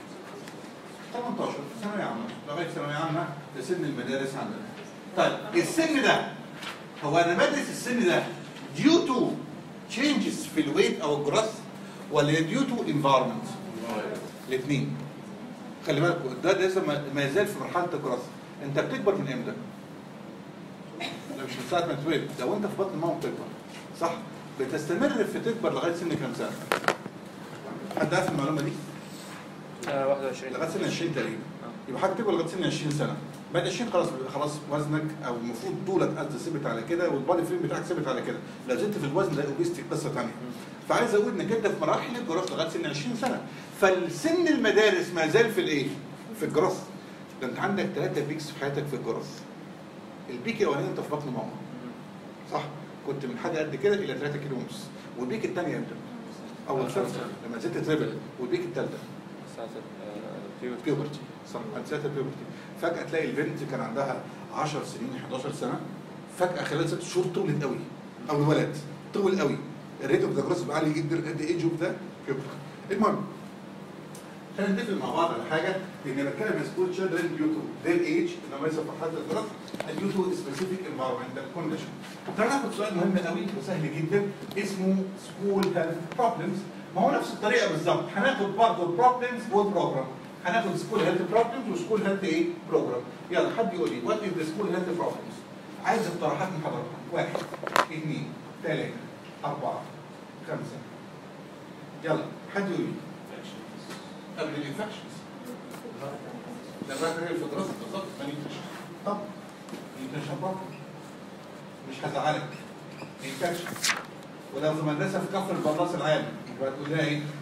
18 ثانويه عامه لغايه ثانويه عامه ده سن المدارس عندنا طيب السن ده هو انا بدرس السن ده due to changes في الويت او الجراث ولا due to environment الاثنين خلي بالك ده ده لسه ما- ما يزال في مرحله الجراث انت بتكبر من امتى؟ ده مش من ساعه ما تتولد ده وانت في بطن ماما بتكبر صح؟ بتستمر في تكبر لغايه سن كام سنه؟ حد عارف المعلومه دي؟ آه، 21 لغايه سن 20 تقريبا يبقى حاجه تكبر لغايه سن 20 سنه بعد 20 خلاص خلاص وزنك او المفروض طولك قصدي ثبت على كده والبادي فريم بتاعك ثبت على كده لو زدت في الوزن ده اوبيستي قصه ثانيه فعايز اقول انك انت في مراحل الجراث لغايه سن 20 سنه فالسن المدارس ما زال في الايه؟ في الجراث ده انت عندك ثلاثه بيكس في حياتك في الجراث البيك الاولاني انت في بطن ماما صح؟ كنت من حاجه قد كده الى 3 كيلو ونص والبيك الثانيه امتى؟ اول سنه لما زدت تريبل والبيك الثالثه ساعة آه، puberty. بيوبرتي انسات البيوبرتي فجاه تلاقي البنت كان عندها 10 سنين 11 سنه فجاه خلال ست شهور طولت قوي او الولد طول قوي الريت اوف ذا جروس عالي جدا قد ايج اوف ذا بيوبرتي المهم خلينا نتفق مع بعض على حاجه ان بتكلم سكول تشيلدرن ديو تو their ايج ان هم لسه في مرحله الدراسه ديو تو سبيسيفيك انفايرمنتال كونديشن تعالى ناخد سؤال مهم قوي وسهل جدا اسمه سكول هيلث بروبلمز ما هو نفس الطريقه بالظبط هناخد برضه البروبلمز والبروجرام هناخد سكول هيلث بروبلمز وسكول هيلث ايه بروجرام يلا حد يقول لي وات از ذا سكول هيلث بروبلمز عايز اقتراحات من حضراتكم واحد اثنين ثلاثه اربعه خمسه يلا حد يقول لي قبل الانفكشنز ده بقى غير في الدراسه بالظبط فالانفكشن طب الانفكشن بروبلم مش هزعلك انفكشن ولو في مدرسه في كفر البلاص العام يبقى تقول لها ايه؟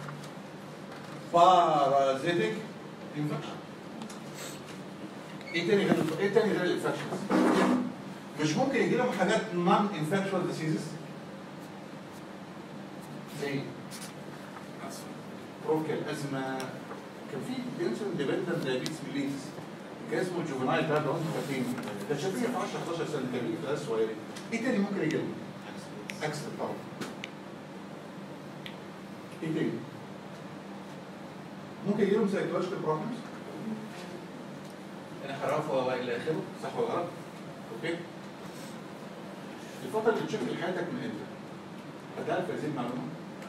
بارازيتك انفكشن ايه تاني غير ايه تاني غير الانفكشنز؟ مش ممكن يجي لهم حاجات نون انفكشوال ديسيزز زي برونكيال ازمه كان في انسولين ديبندنت دايابيتس ميليتس كان اسمه جوفنايل ده لو انتم فاكرين ده شبيه في 10 11 سنه كان بيجي في ناس صغيرين ايه تاني ممكن يجي لهم؟ اكسل طبعا ايه تاني؟ ممكن يجي لهم سايكولوجيكال بروبلمز انحراف والى اخره صح ولا غلط؟ اوكي الفتره اللي تشكل حياتك من امتى؟ هتعرف هذه المعلومه؟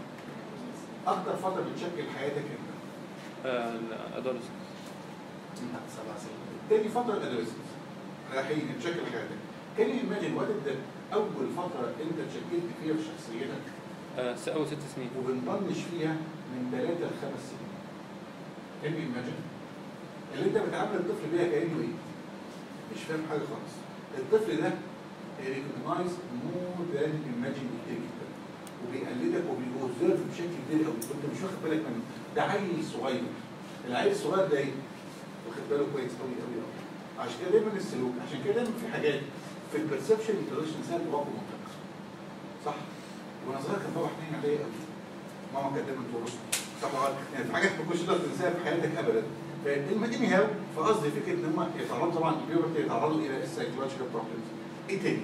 اكتر فتره بتشكل حياتك امتى؟ adolescent سبع سنين تاني فتره الادوليسنس رايحين تشكل حياتك كان يماجن وات ده اول فتره انت اتشكلت فيها في شخصيتك آه، س- أول ست سنين وبنطنش فيها من ثلاثه لخمس سنين كان يماجن اللي انت بتعامل الطفل بيها كانه ايه؟ مش فاهم حاجه خالص الطفل ده ريكوجنايز مور ذان ايماجين كتير جدا وبيقلدك وبيوزرف بشكل كبير قوي انت مش واخد بالك منه ده عيل صغير العيل الصغير ده ايه؟ واخد باله كويس قوي قوي قوي عشان كده دايما السلوك عشان كده دايما في حاجات في البرسبشن ما تقدرش تنساها تبقى منطق صح؟ وانا صغير كان طبعا حنين عليا قوي ماما كانت دايما تقول صح ولا غلط؟ يعني في حاجات ما كنتش تقدر تنساها في حياتك ابدا فالمهم هاو فقصدي فكره ان هم يتعرضوا طبعا البيوبرتي يتعرضوا الى السايكولوجيكال بروبلمز ايه تاني؟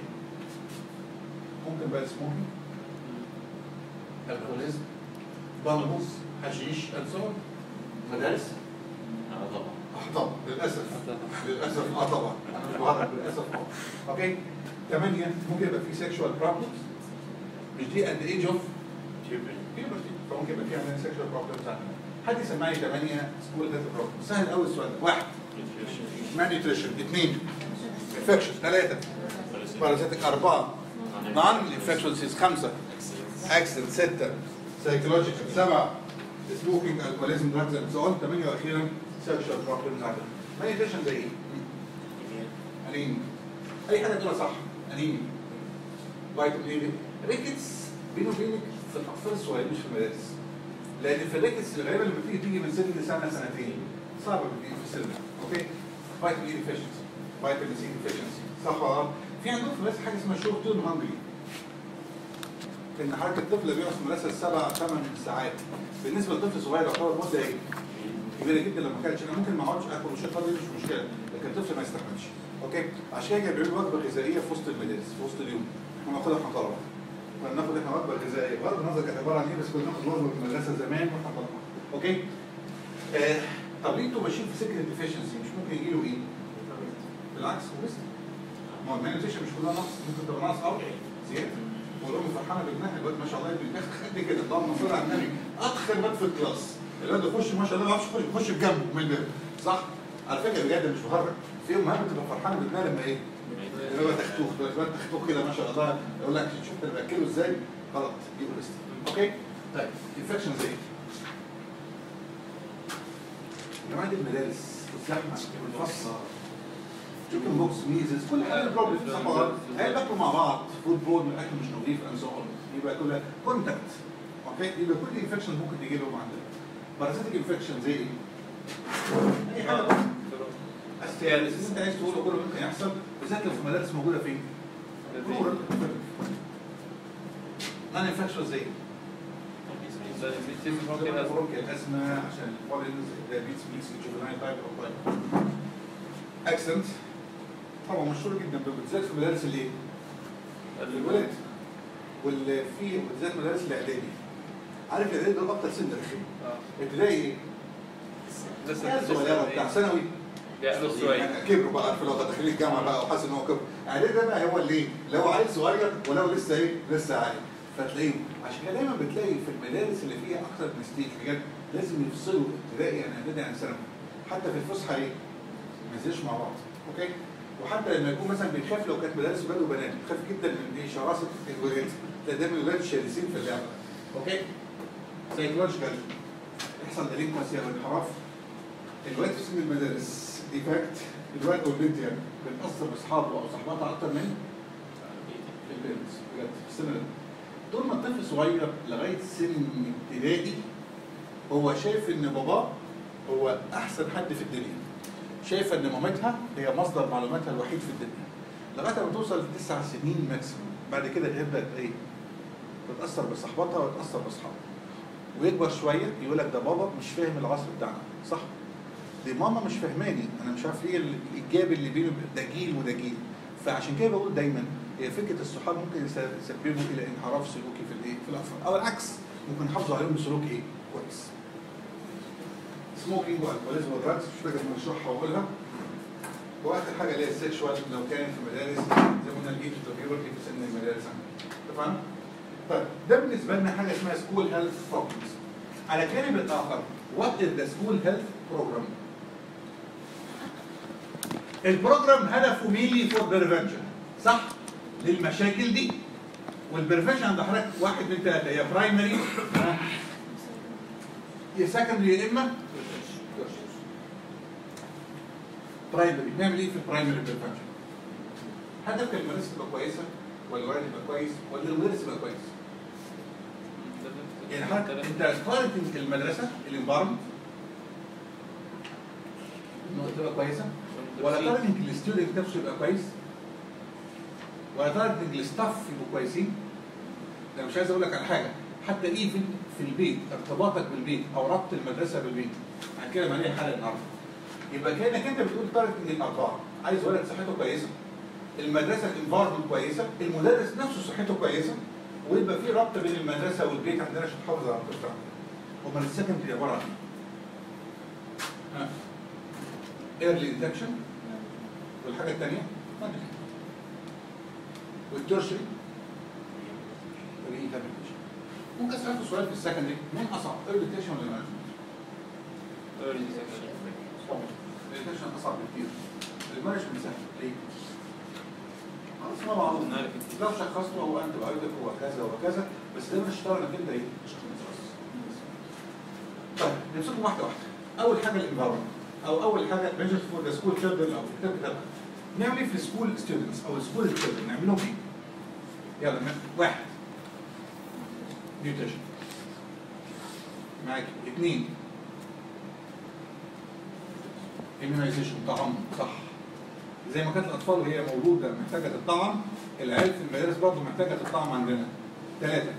ممكن بقى سموكينج الكوليزم بالبوس حشيش انسون مدارس اه طبعا اه طبعا للاسف للاسف اه طبعا انا مش بعرف للاسف اه اوكي ثمانية ممكن يبقى في سيكشوال بروبلمز مش دي ات ايج اوف بيوبرتي فممكن يبقى في عندنا سيكشوال بروبلمز عندنا حد يسمعني ثمانية سكول هيلث بروبلمز سهل قوي السؤال ده واحد مان نيوتريشن اثنين انفكشن ثلاثة بارازيتك أربعة نون انفكشن ديزيز خمسة اكسل ستة سايكولوجيكال سبعة سموكينج الكوليزم دراجز اند سو اون ثمانية واخيرا سيكشوال بروبلمز عندنا مان نيوتريشن زي ايه؟ انيميا اي حاجه تقولها صح انيميا فيتامين اي ريكتس بينه وبينك في الاطفال الصغيرين مش في المدارس لان في الريكتس غالبا لما بتيجي تيجي من سن لسنه سنتين صعبه بتيجي في السن ده. اوكي فيتامين اي ديفيشنسي فيتامين سي ديفيشنسي صح ولا غلط؟ في عندهم في المدرسه حاجه اسمها شورت تيرم هانجري ان حركه الطفل بيقعد في المدرسه سبع ثمان ساعات بالنسبه لطفل صغير يعتبر مده ايه؟ كبيره جدا لما كانش انا ممكن ما اقعدش اكل وشيء فاضي مش مشكله لكن الطفل ما يستحملش اوكي عشان كده بيعملوا وجبه غذائيه في وسط المدارس في وسط اليوم احنا بناخدها احنا طلبه كنا بناخد احنا وجبه غذائيه بغض النظر كانت عباره عن ايه بس كنا بناخد وجبه في المدرسه زمان واحنا طلبه اوكي آه طب ليه انتوا ماشيين في سكه الديفيشنسي مش ممكن يجي له ايه؟ بالعكس هو لسه ما هو المانيوتيشن مش كلها نقص ممكن تبقى ناقص او زياده والام فرحانه بابنها الواد ما شاء الله بيتاخد خد كده اللهم صل على النبي اتخن واد في الكلاس الواد يخش ما شاء الله ما يعرفش يخش يخش بجنبه من الباب صح؟ على فكره بجد مش بهرج في امهات بتبقى فرحانه بابنها لما ايه؟ اللي هو تختوخ الواد تختوخ كده ما شاء الله يقول لك شفت انا باكله ازاي؟ غلط يبقى لسه اوكي؟ طيب انفكشن زي ايه؟ جماعه المدارس والزحمه والفصل تشيكن بوكس ميزز كل حاجه بروبلم صح ولا غلط؟ هي بياكلوا مع بعض فود بول الاكل مش نظيف اند سو اون يبقى كلها كونتاكت اوكي يبقى كل انفكشن ممكن تيجي لهم عندنا بارازيتك انفكشن زي ايه؟ اي حاجه بقى. استيالس اللي انت عايز تقوله كله ممكن يحصل بالذات لو في مدارس موجوده فين؟ رورال نان انفكشن زي ايه؟ برونكيال ازمه عشان البولينز دايابيتس ميكس جوفينايل تايب اوف تايب اكسنت طبعا مشهور جدا بالذات في مدارس الايه؟ الولاد واللي في بالذات مدارس الاعدادي عارف الاعدادي دول اكتر سن رخم ابتدائي ايه؟ لسه عيال صغيره بتاع ثانوي بيعملوا شويه يعني كبروا بقى في لو داخلين الجامعه بقى وحاسس ان هو كبر اعدادي ده بقى هو اللي ايه؟ لا هو عيل صغير ولا هو لسه ايه؟ لسه عيل فتلاقيه عشان كده دايما بتلاقي في المدارس اللي فيها اكتر من ستيج بجد لازم يفصلوا ابتدائي عن اعدادي عن ثانوي حتى في الفسحه ايه؟ ما ينزلوش مع بعض اوكي؟ وحتى لما يكون مثلا بيخاف لو كانت مدارس ولاد وبنات بيخاف جدا من ايه شراسه الولاد تلاقي دايما الولاد شرسين في اللعبه اوكي؟ سايكولوجيكال يحصل ديلينكوسي او انحراف الوقت في سن المدارس ديفاكت الوقت والبنت يعني بتأثر بأصحابه أو صحباتها أكتر من البنت بجد في السن ده طول ما الطفل صغير لغاية سن ابتدائي هو شايف إن باباه هو أحسن حد في الدنيا شايفة إن مامتها هي مصدر معلوماتها الوحيد في الدنيا لغاية ما توصل لتسع سنين ماكسيموم بعد كده تبدأ إيه؟ تتأثر بصحباتها وتتأثر بأصحابها ويكبر شوية يقول لك ده بابا مش فاهم العصر بتاعنا صح؟ دي ماما مش فاهماني انا مش عارف ايه الايجاب اللي بينه ده جيل وده جيل فعشان كده بقول دايما هي فكره الصحاب ممكن يس- يسببوا الى انحراف سلوكي في الايه في الاطفال او العكس ممكن يحافظوا عليهم بسلوك ايه كويس سموكينج والكوليزم والدراجز مش فاكر ان اشرحها واقولها واخر حاجه اللي هي السكشوال لو كان في مدارس زي ما قلنا الايد في سن المدارس تمام طيب ده بالنسبه لنا حاجه اسمها سكول هيلث بروجرامز على الجانب الاخر وات از ذا سكول هيلث بروجرام البروجرام هدفه ميلي فور بريفنشن صح للمشاكل دي والبريفنشن عند حضرتك واحد من ثلاثه يا برايمري يا سكندري يا اما برايمري بنعمل ايه في البرايمري بريفنشن؟ هدفك المدرسه تبقى كويسه ولا الولد يبقى كويس ولا المدرس يبقى كويس؟ يعني حضرتك انت تارجتنج المدرسه الانفايرمنت انه تبقى كويسه ولا تارجتنج الستودنت نفسه يبقى كويس ولا تارجتنج الستاف يبقوا كويسين انا مش عايز اقول لك على حاجه حتى ايفن في البيت ارتباطك بالبيت او ربط المدرسه بالبيت هنتكلم عليها حالا النهارده يبقى كانك انت بتقول تارجتنج الاربعه عايز ولد صحته كويسه المدرسه الانفايرمنت كويسه المدرس نفسه صحته كويسه ويبقى في ربط بين المدرسه والبيت عندنا عشان تحافظ على الطفل امال السكندري عباره عن ايه؟ ايرلي انتكشن والحاجه الثانيه والترشري ريهابيليتيشن ممكن اسالكم سؤال في السكندري مين اصعب ايرلي انتكشن ولا مانجمنت؟ الانتكشن اصعب بكتير المانجمنت سهل ليه؟ خلاص ما معروف لو شخصته هو انت بايوتك هو كذا وكذا بس ده مش اشتغل انك انت ايه؟ تشخيص طيب نمسكهم واحده واحده اول حاجه الانفايرمنت او اول حاجه ميجرز فور ذا سكول تشيلدرن او كتاب كتاب نعمل ايه في السكول ستودنتس او السكول تشيلدرن نعمل لهم ايه؟ يلا نعمل. واحد نيوتريشن معاك اثنين immunization طعام صح زي ما كانت الاطفال وهي مولوده محتاجه تطعم العيال في المدارس برضه محتاجه تطعم عندنا ثلاثه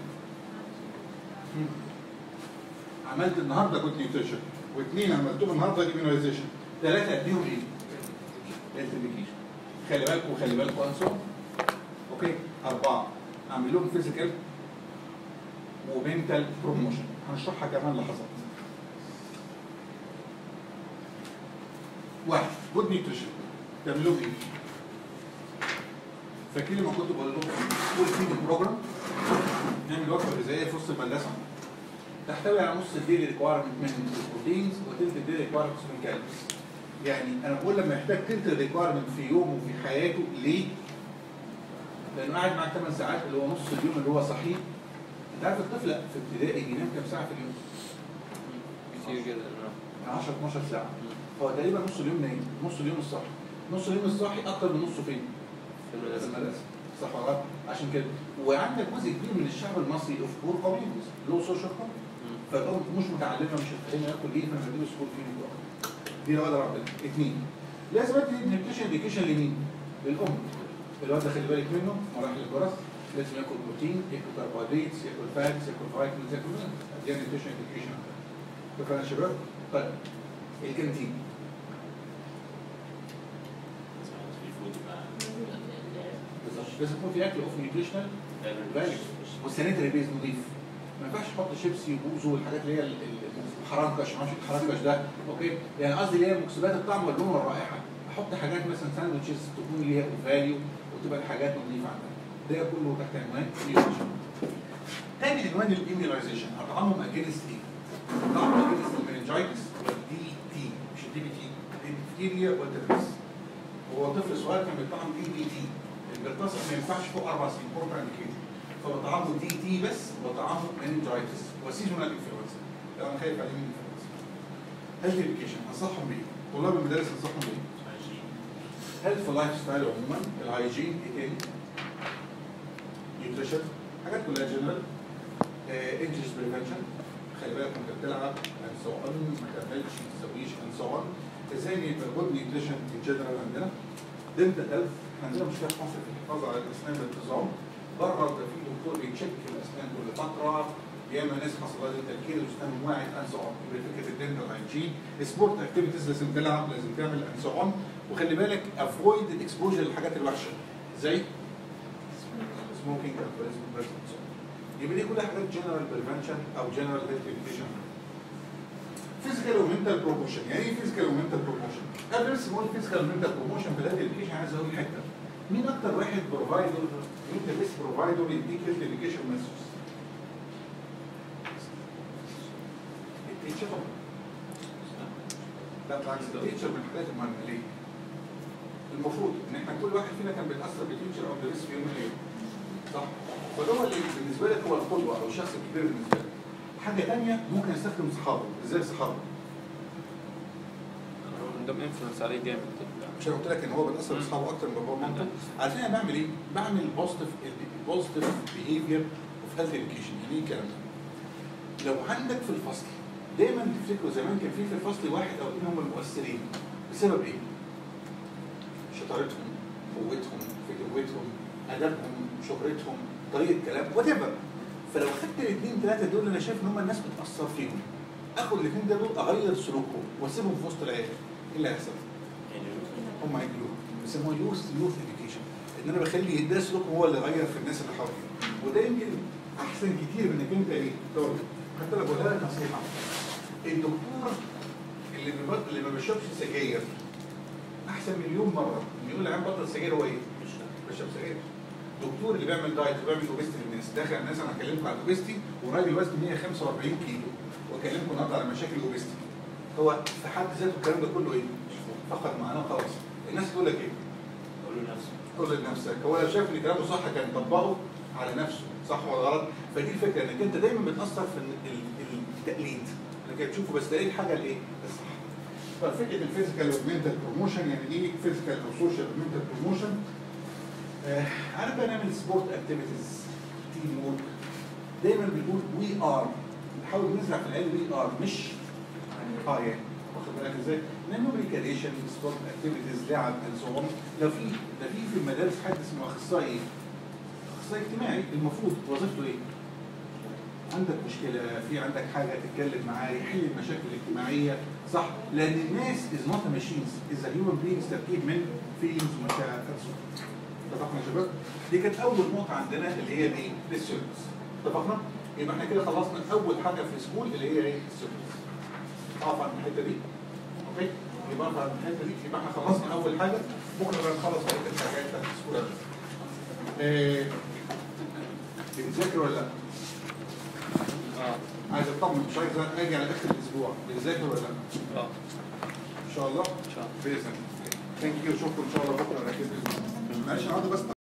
عملت النهارده جود نيوتريشن واثنين عملتهم النهارده immunization ثلاثه اديهم ايه؟ التريكيشن خلي بالكم خلي بالكم انسوا اوكي اربعه اعمل لهم فيزيكال ومنتال بروموشن هنشرحها كمان لحظات واحد جود نيوتريشن تعمل لهم ايه؟ فاكرين لما كنت بقول لكم سكول فيدنج بروجرام نعمل وجبه غذائيه في وسط المدرسه تحتوي على نص الديلي ريكوايرمنت من البروتينز وتلت الديلي ريكوايرمنت من الكالوريز يعني انا بقول لما يحتاج تلت الريكوايرمنت في يومه وفي حياته ليه؟ لانه قاعد معاك 8 ساعات اللي هو نص اليوم اللي هو صحيح انت عارف الطفل في ابتدائي بينام كام ساعه في اليوم؟ كتير جدا 10 12 ساعه هو تقريبا نص اليوم نايم نص اليوم الصاحي نص اليوم الصاحي اكتر من نصه فين؟ في في المدرسة المدرسه صح ولا لا؟ عشان كده وعندك جزء كبير من الشعب المصري اوف بور كوميونيتيز لو سوشيال فالام مش متعلمه مش فاهمه ياكل ايه فانا بديله سكول فيه دي لو اقدر اعملها اثنين لازم ادي نيوتريشن اديوكيشن لمين؟ للام الواد ده خلي بالك منه مراحل الجرس لازم ياكل بروتين ياكل كربوهيدرات ياكل فاتس ياكل فيتامينز ياكل اديها نيوتريشن اديوكيشن فاهم يا شباب؟ طيب الكانتين في فود بقى بالظبط لازم يكون في اكل اوف نيوتريشنال فاليو والسانيتري بيز نضيف ما ينفعش احط شيبسي وبوزو والحاجات اللي هي ال- ال- الحرنكش ما اعرفش الحرنكش ده اوكي يعني قصدي اللي هي مكسبات الطعم واللون والرائحه احط حاجات مثلا ساندوتشز تكون ليها فاليو وتبقى الحاجات نظيفه عندنا ده كله تحت عنوان immunization. تاني عنوان الايميونايزيشن اطعمهم اجينست ايه؟ اطعمهم اجينست المننجايتس والدي تي مش الدي بي تي الديفتيريا والتدريس هو طفل صغير كان بيطعم دي بي تي البرتص ما ينفعش فوق اربع سنين كونتر انديكيتد فبطعمه دي تي بس بطعمه مننجايتس وسيزونال انفلونزا لو انا خايف عليه من الانفلونزا هيلث اديوكيشن انصحهم بيه طلاب المدارس انصحهم بيه هيلث لايف ستايل عموما الهايجين ايه تاني؟ نيوتريشن حاجات كلها جنرال انجلش بريفنشن خلي بالك وانت بتلعب اند سو اون ما تعملش ما تسويش اند سو اون ازاي يبقى جود نيوتريشن ان جنرال عندنا دنتال هيلث احنا عندنا مشكله في مصر في الحفاظ على الاسنان بانتظام بره ده في دكتور بيتشيك الاسنان كل فتره ياما ناس حصل لها دنتال كير واسنانهم وقعت اند سو اون يبقى فكره الدنتال هايجين سبورت اكتيفيتيز لازم تلعب لازم تعمل اند سو اون وخلي بالك افويد الاكسبوجر للحاجات الوحشه زي سموكينج الكوليزم بريزنس يبقى دي كلها حاجات جنرال بريفنشن او جنرال هيلث اديوكيشن فيزيكال ومنتال بروموشن يعني ايه فيزيكال ومنتال بروموشن قبل بس ما اقول فيزيكال ومنتال بروموشن في الهيلث اديوكيشن عايز اقول حته مين اكتر واحد بروفايدر مين ذا بيست بروفايدر يديك هيلث اديوكيشن ميثودز التيتشر لا بالعكس التيتشر من الحاجات المهمه ليه؟ المفروض ان احنا كل واحد فينا كان بيتاثر بالتيتشر او بالريس في يوم من الايام صح؟ فده اللي بالنسبه لك هو القدوه او الشخص الكبير بالنسبه لك. حاجه ثانيه ممكن استخدم صحابه ازاي صحابه؟ عندهم انفلونس عليه جامد مش انا قلت لك ان هو بيتاثر باصحابه اكتر من باباه ومامته عارفين انا بعمل ايه؟ بعمل بوزيتيف بوزيتيف بيهيفير اوف هيلث اديوكيشن يعني ايه الكلام ده؟ لو عندك في الفصل دايما تفتكروا زمان كان في في الفصل واحد او اثنين هم المؤثرين بسبب ايه؟ شطارتهم قوتهم فتوتهم ادبهم شهرتهم طريقه كلام وات فلو خدت الاثنين ثلاثه دول انا شايف ان هم الناس بتاثر فيهم اخد الاثنين دول اغير سلوكهم واسيبهم في وسط العيال ايه اللي هيحصل؟ هم هيجلوه بيسموه يوث يوث اديوكيشن ان انا بخلي ده سلوكهم هو اللي يغير في الناس اللي حواليه وده يمكن احسن كتير من انك انت ايه؟ تقول حتى لو بقولها لك نصيحه الدكتور اللي بيبط... اللي ما بيشربش سجاير احسن مليون مره من يقول العيان بطل سجاير هو ايه؟ بيشرب سجاير دكتور اللي بيعمل دايت وبيعمل اوبستي للناس داخل الناس انا هكلمكم عن الاوبستي وراجل وزنه 145 كيلو واكلمكم النهارده على مشاكل الاوبستي هو في حد ذاته الكلام ده كله ايه؟ فقط معناه خلاص الناس تقول لك ايه؟ قولوا لنفسك قول لنفسك هو لو شايف ان كلامه صح كان يطبقه على نفسه صح ولا غلط فدي الفكره انك انت دايما بتاثر في ال- ال- التقليد انك تشوفه بس تلاقي الحاجه الايه؟ الصح ففكره الفيزيكال والمنتال بروموشن يعني ايه فيزيكال او سوشيال ومنتال بروموشن آه عارف بقى نعمل سبورت اكتيفيتيز تيم وورك دايما بنقول وي ار نحاول نزرع في العيال وي ار مش اه يعني واخد بالك ازاي؟ نعمل ريكريشن سبورت اكتيفيتيز لعب and so on لو في ده في في المدارس حد اسمه اخصائي ايه؟ اخصائي اجتماعي المفروض وظيفته ايه؟ عندك مشكلة في عندك حاجة تتكلم معاه يحل المشاكل الاجتماعية صح لأن الناس is not a machines is a human beings تركيب من feelings ومشاعر اتفقنا يا شباب؟ دي كانت أول نقطة عندنا اللي هي الايه؟ السيرفيس اتفقنا؟ يبقى احنا كده خلصنا أول حاجة في السكول اللي هي ايه؟ السيرفيس أقف عند الحتة دي اوكي؟ يبقى أقف عند الحتة دي يبقى احنا خلصنا أول حاجة ممكن نبقى نخلص بقية الحاجات بتاعت السكول ايه بنذاكر ولا لا؟ اه عايز اطمن مش عايز اجي على اخر الاسبوع بنذاكر ولا لا؟ اه ان شاء الله ان شاء الله باذن الله ثانك يو شكرا ان شاء الله بكره نركز باذن الله معلش انا عاوز بس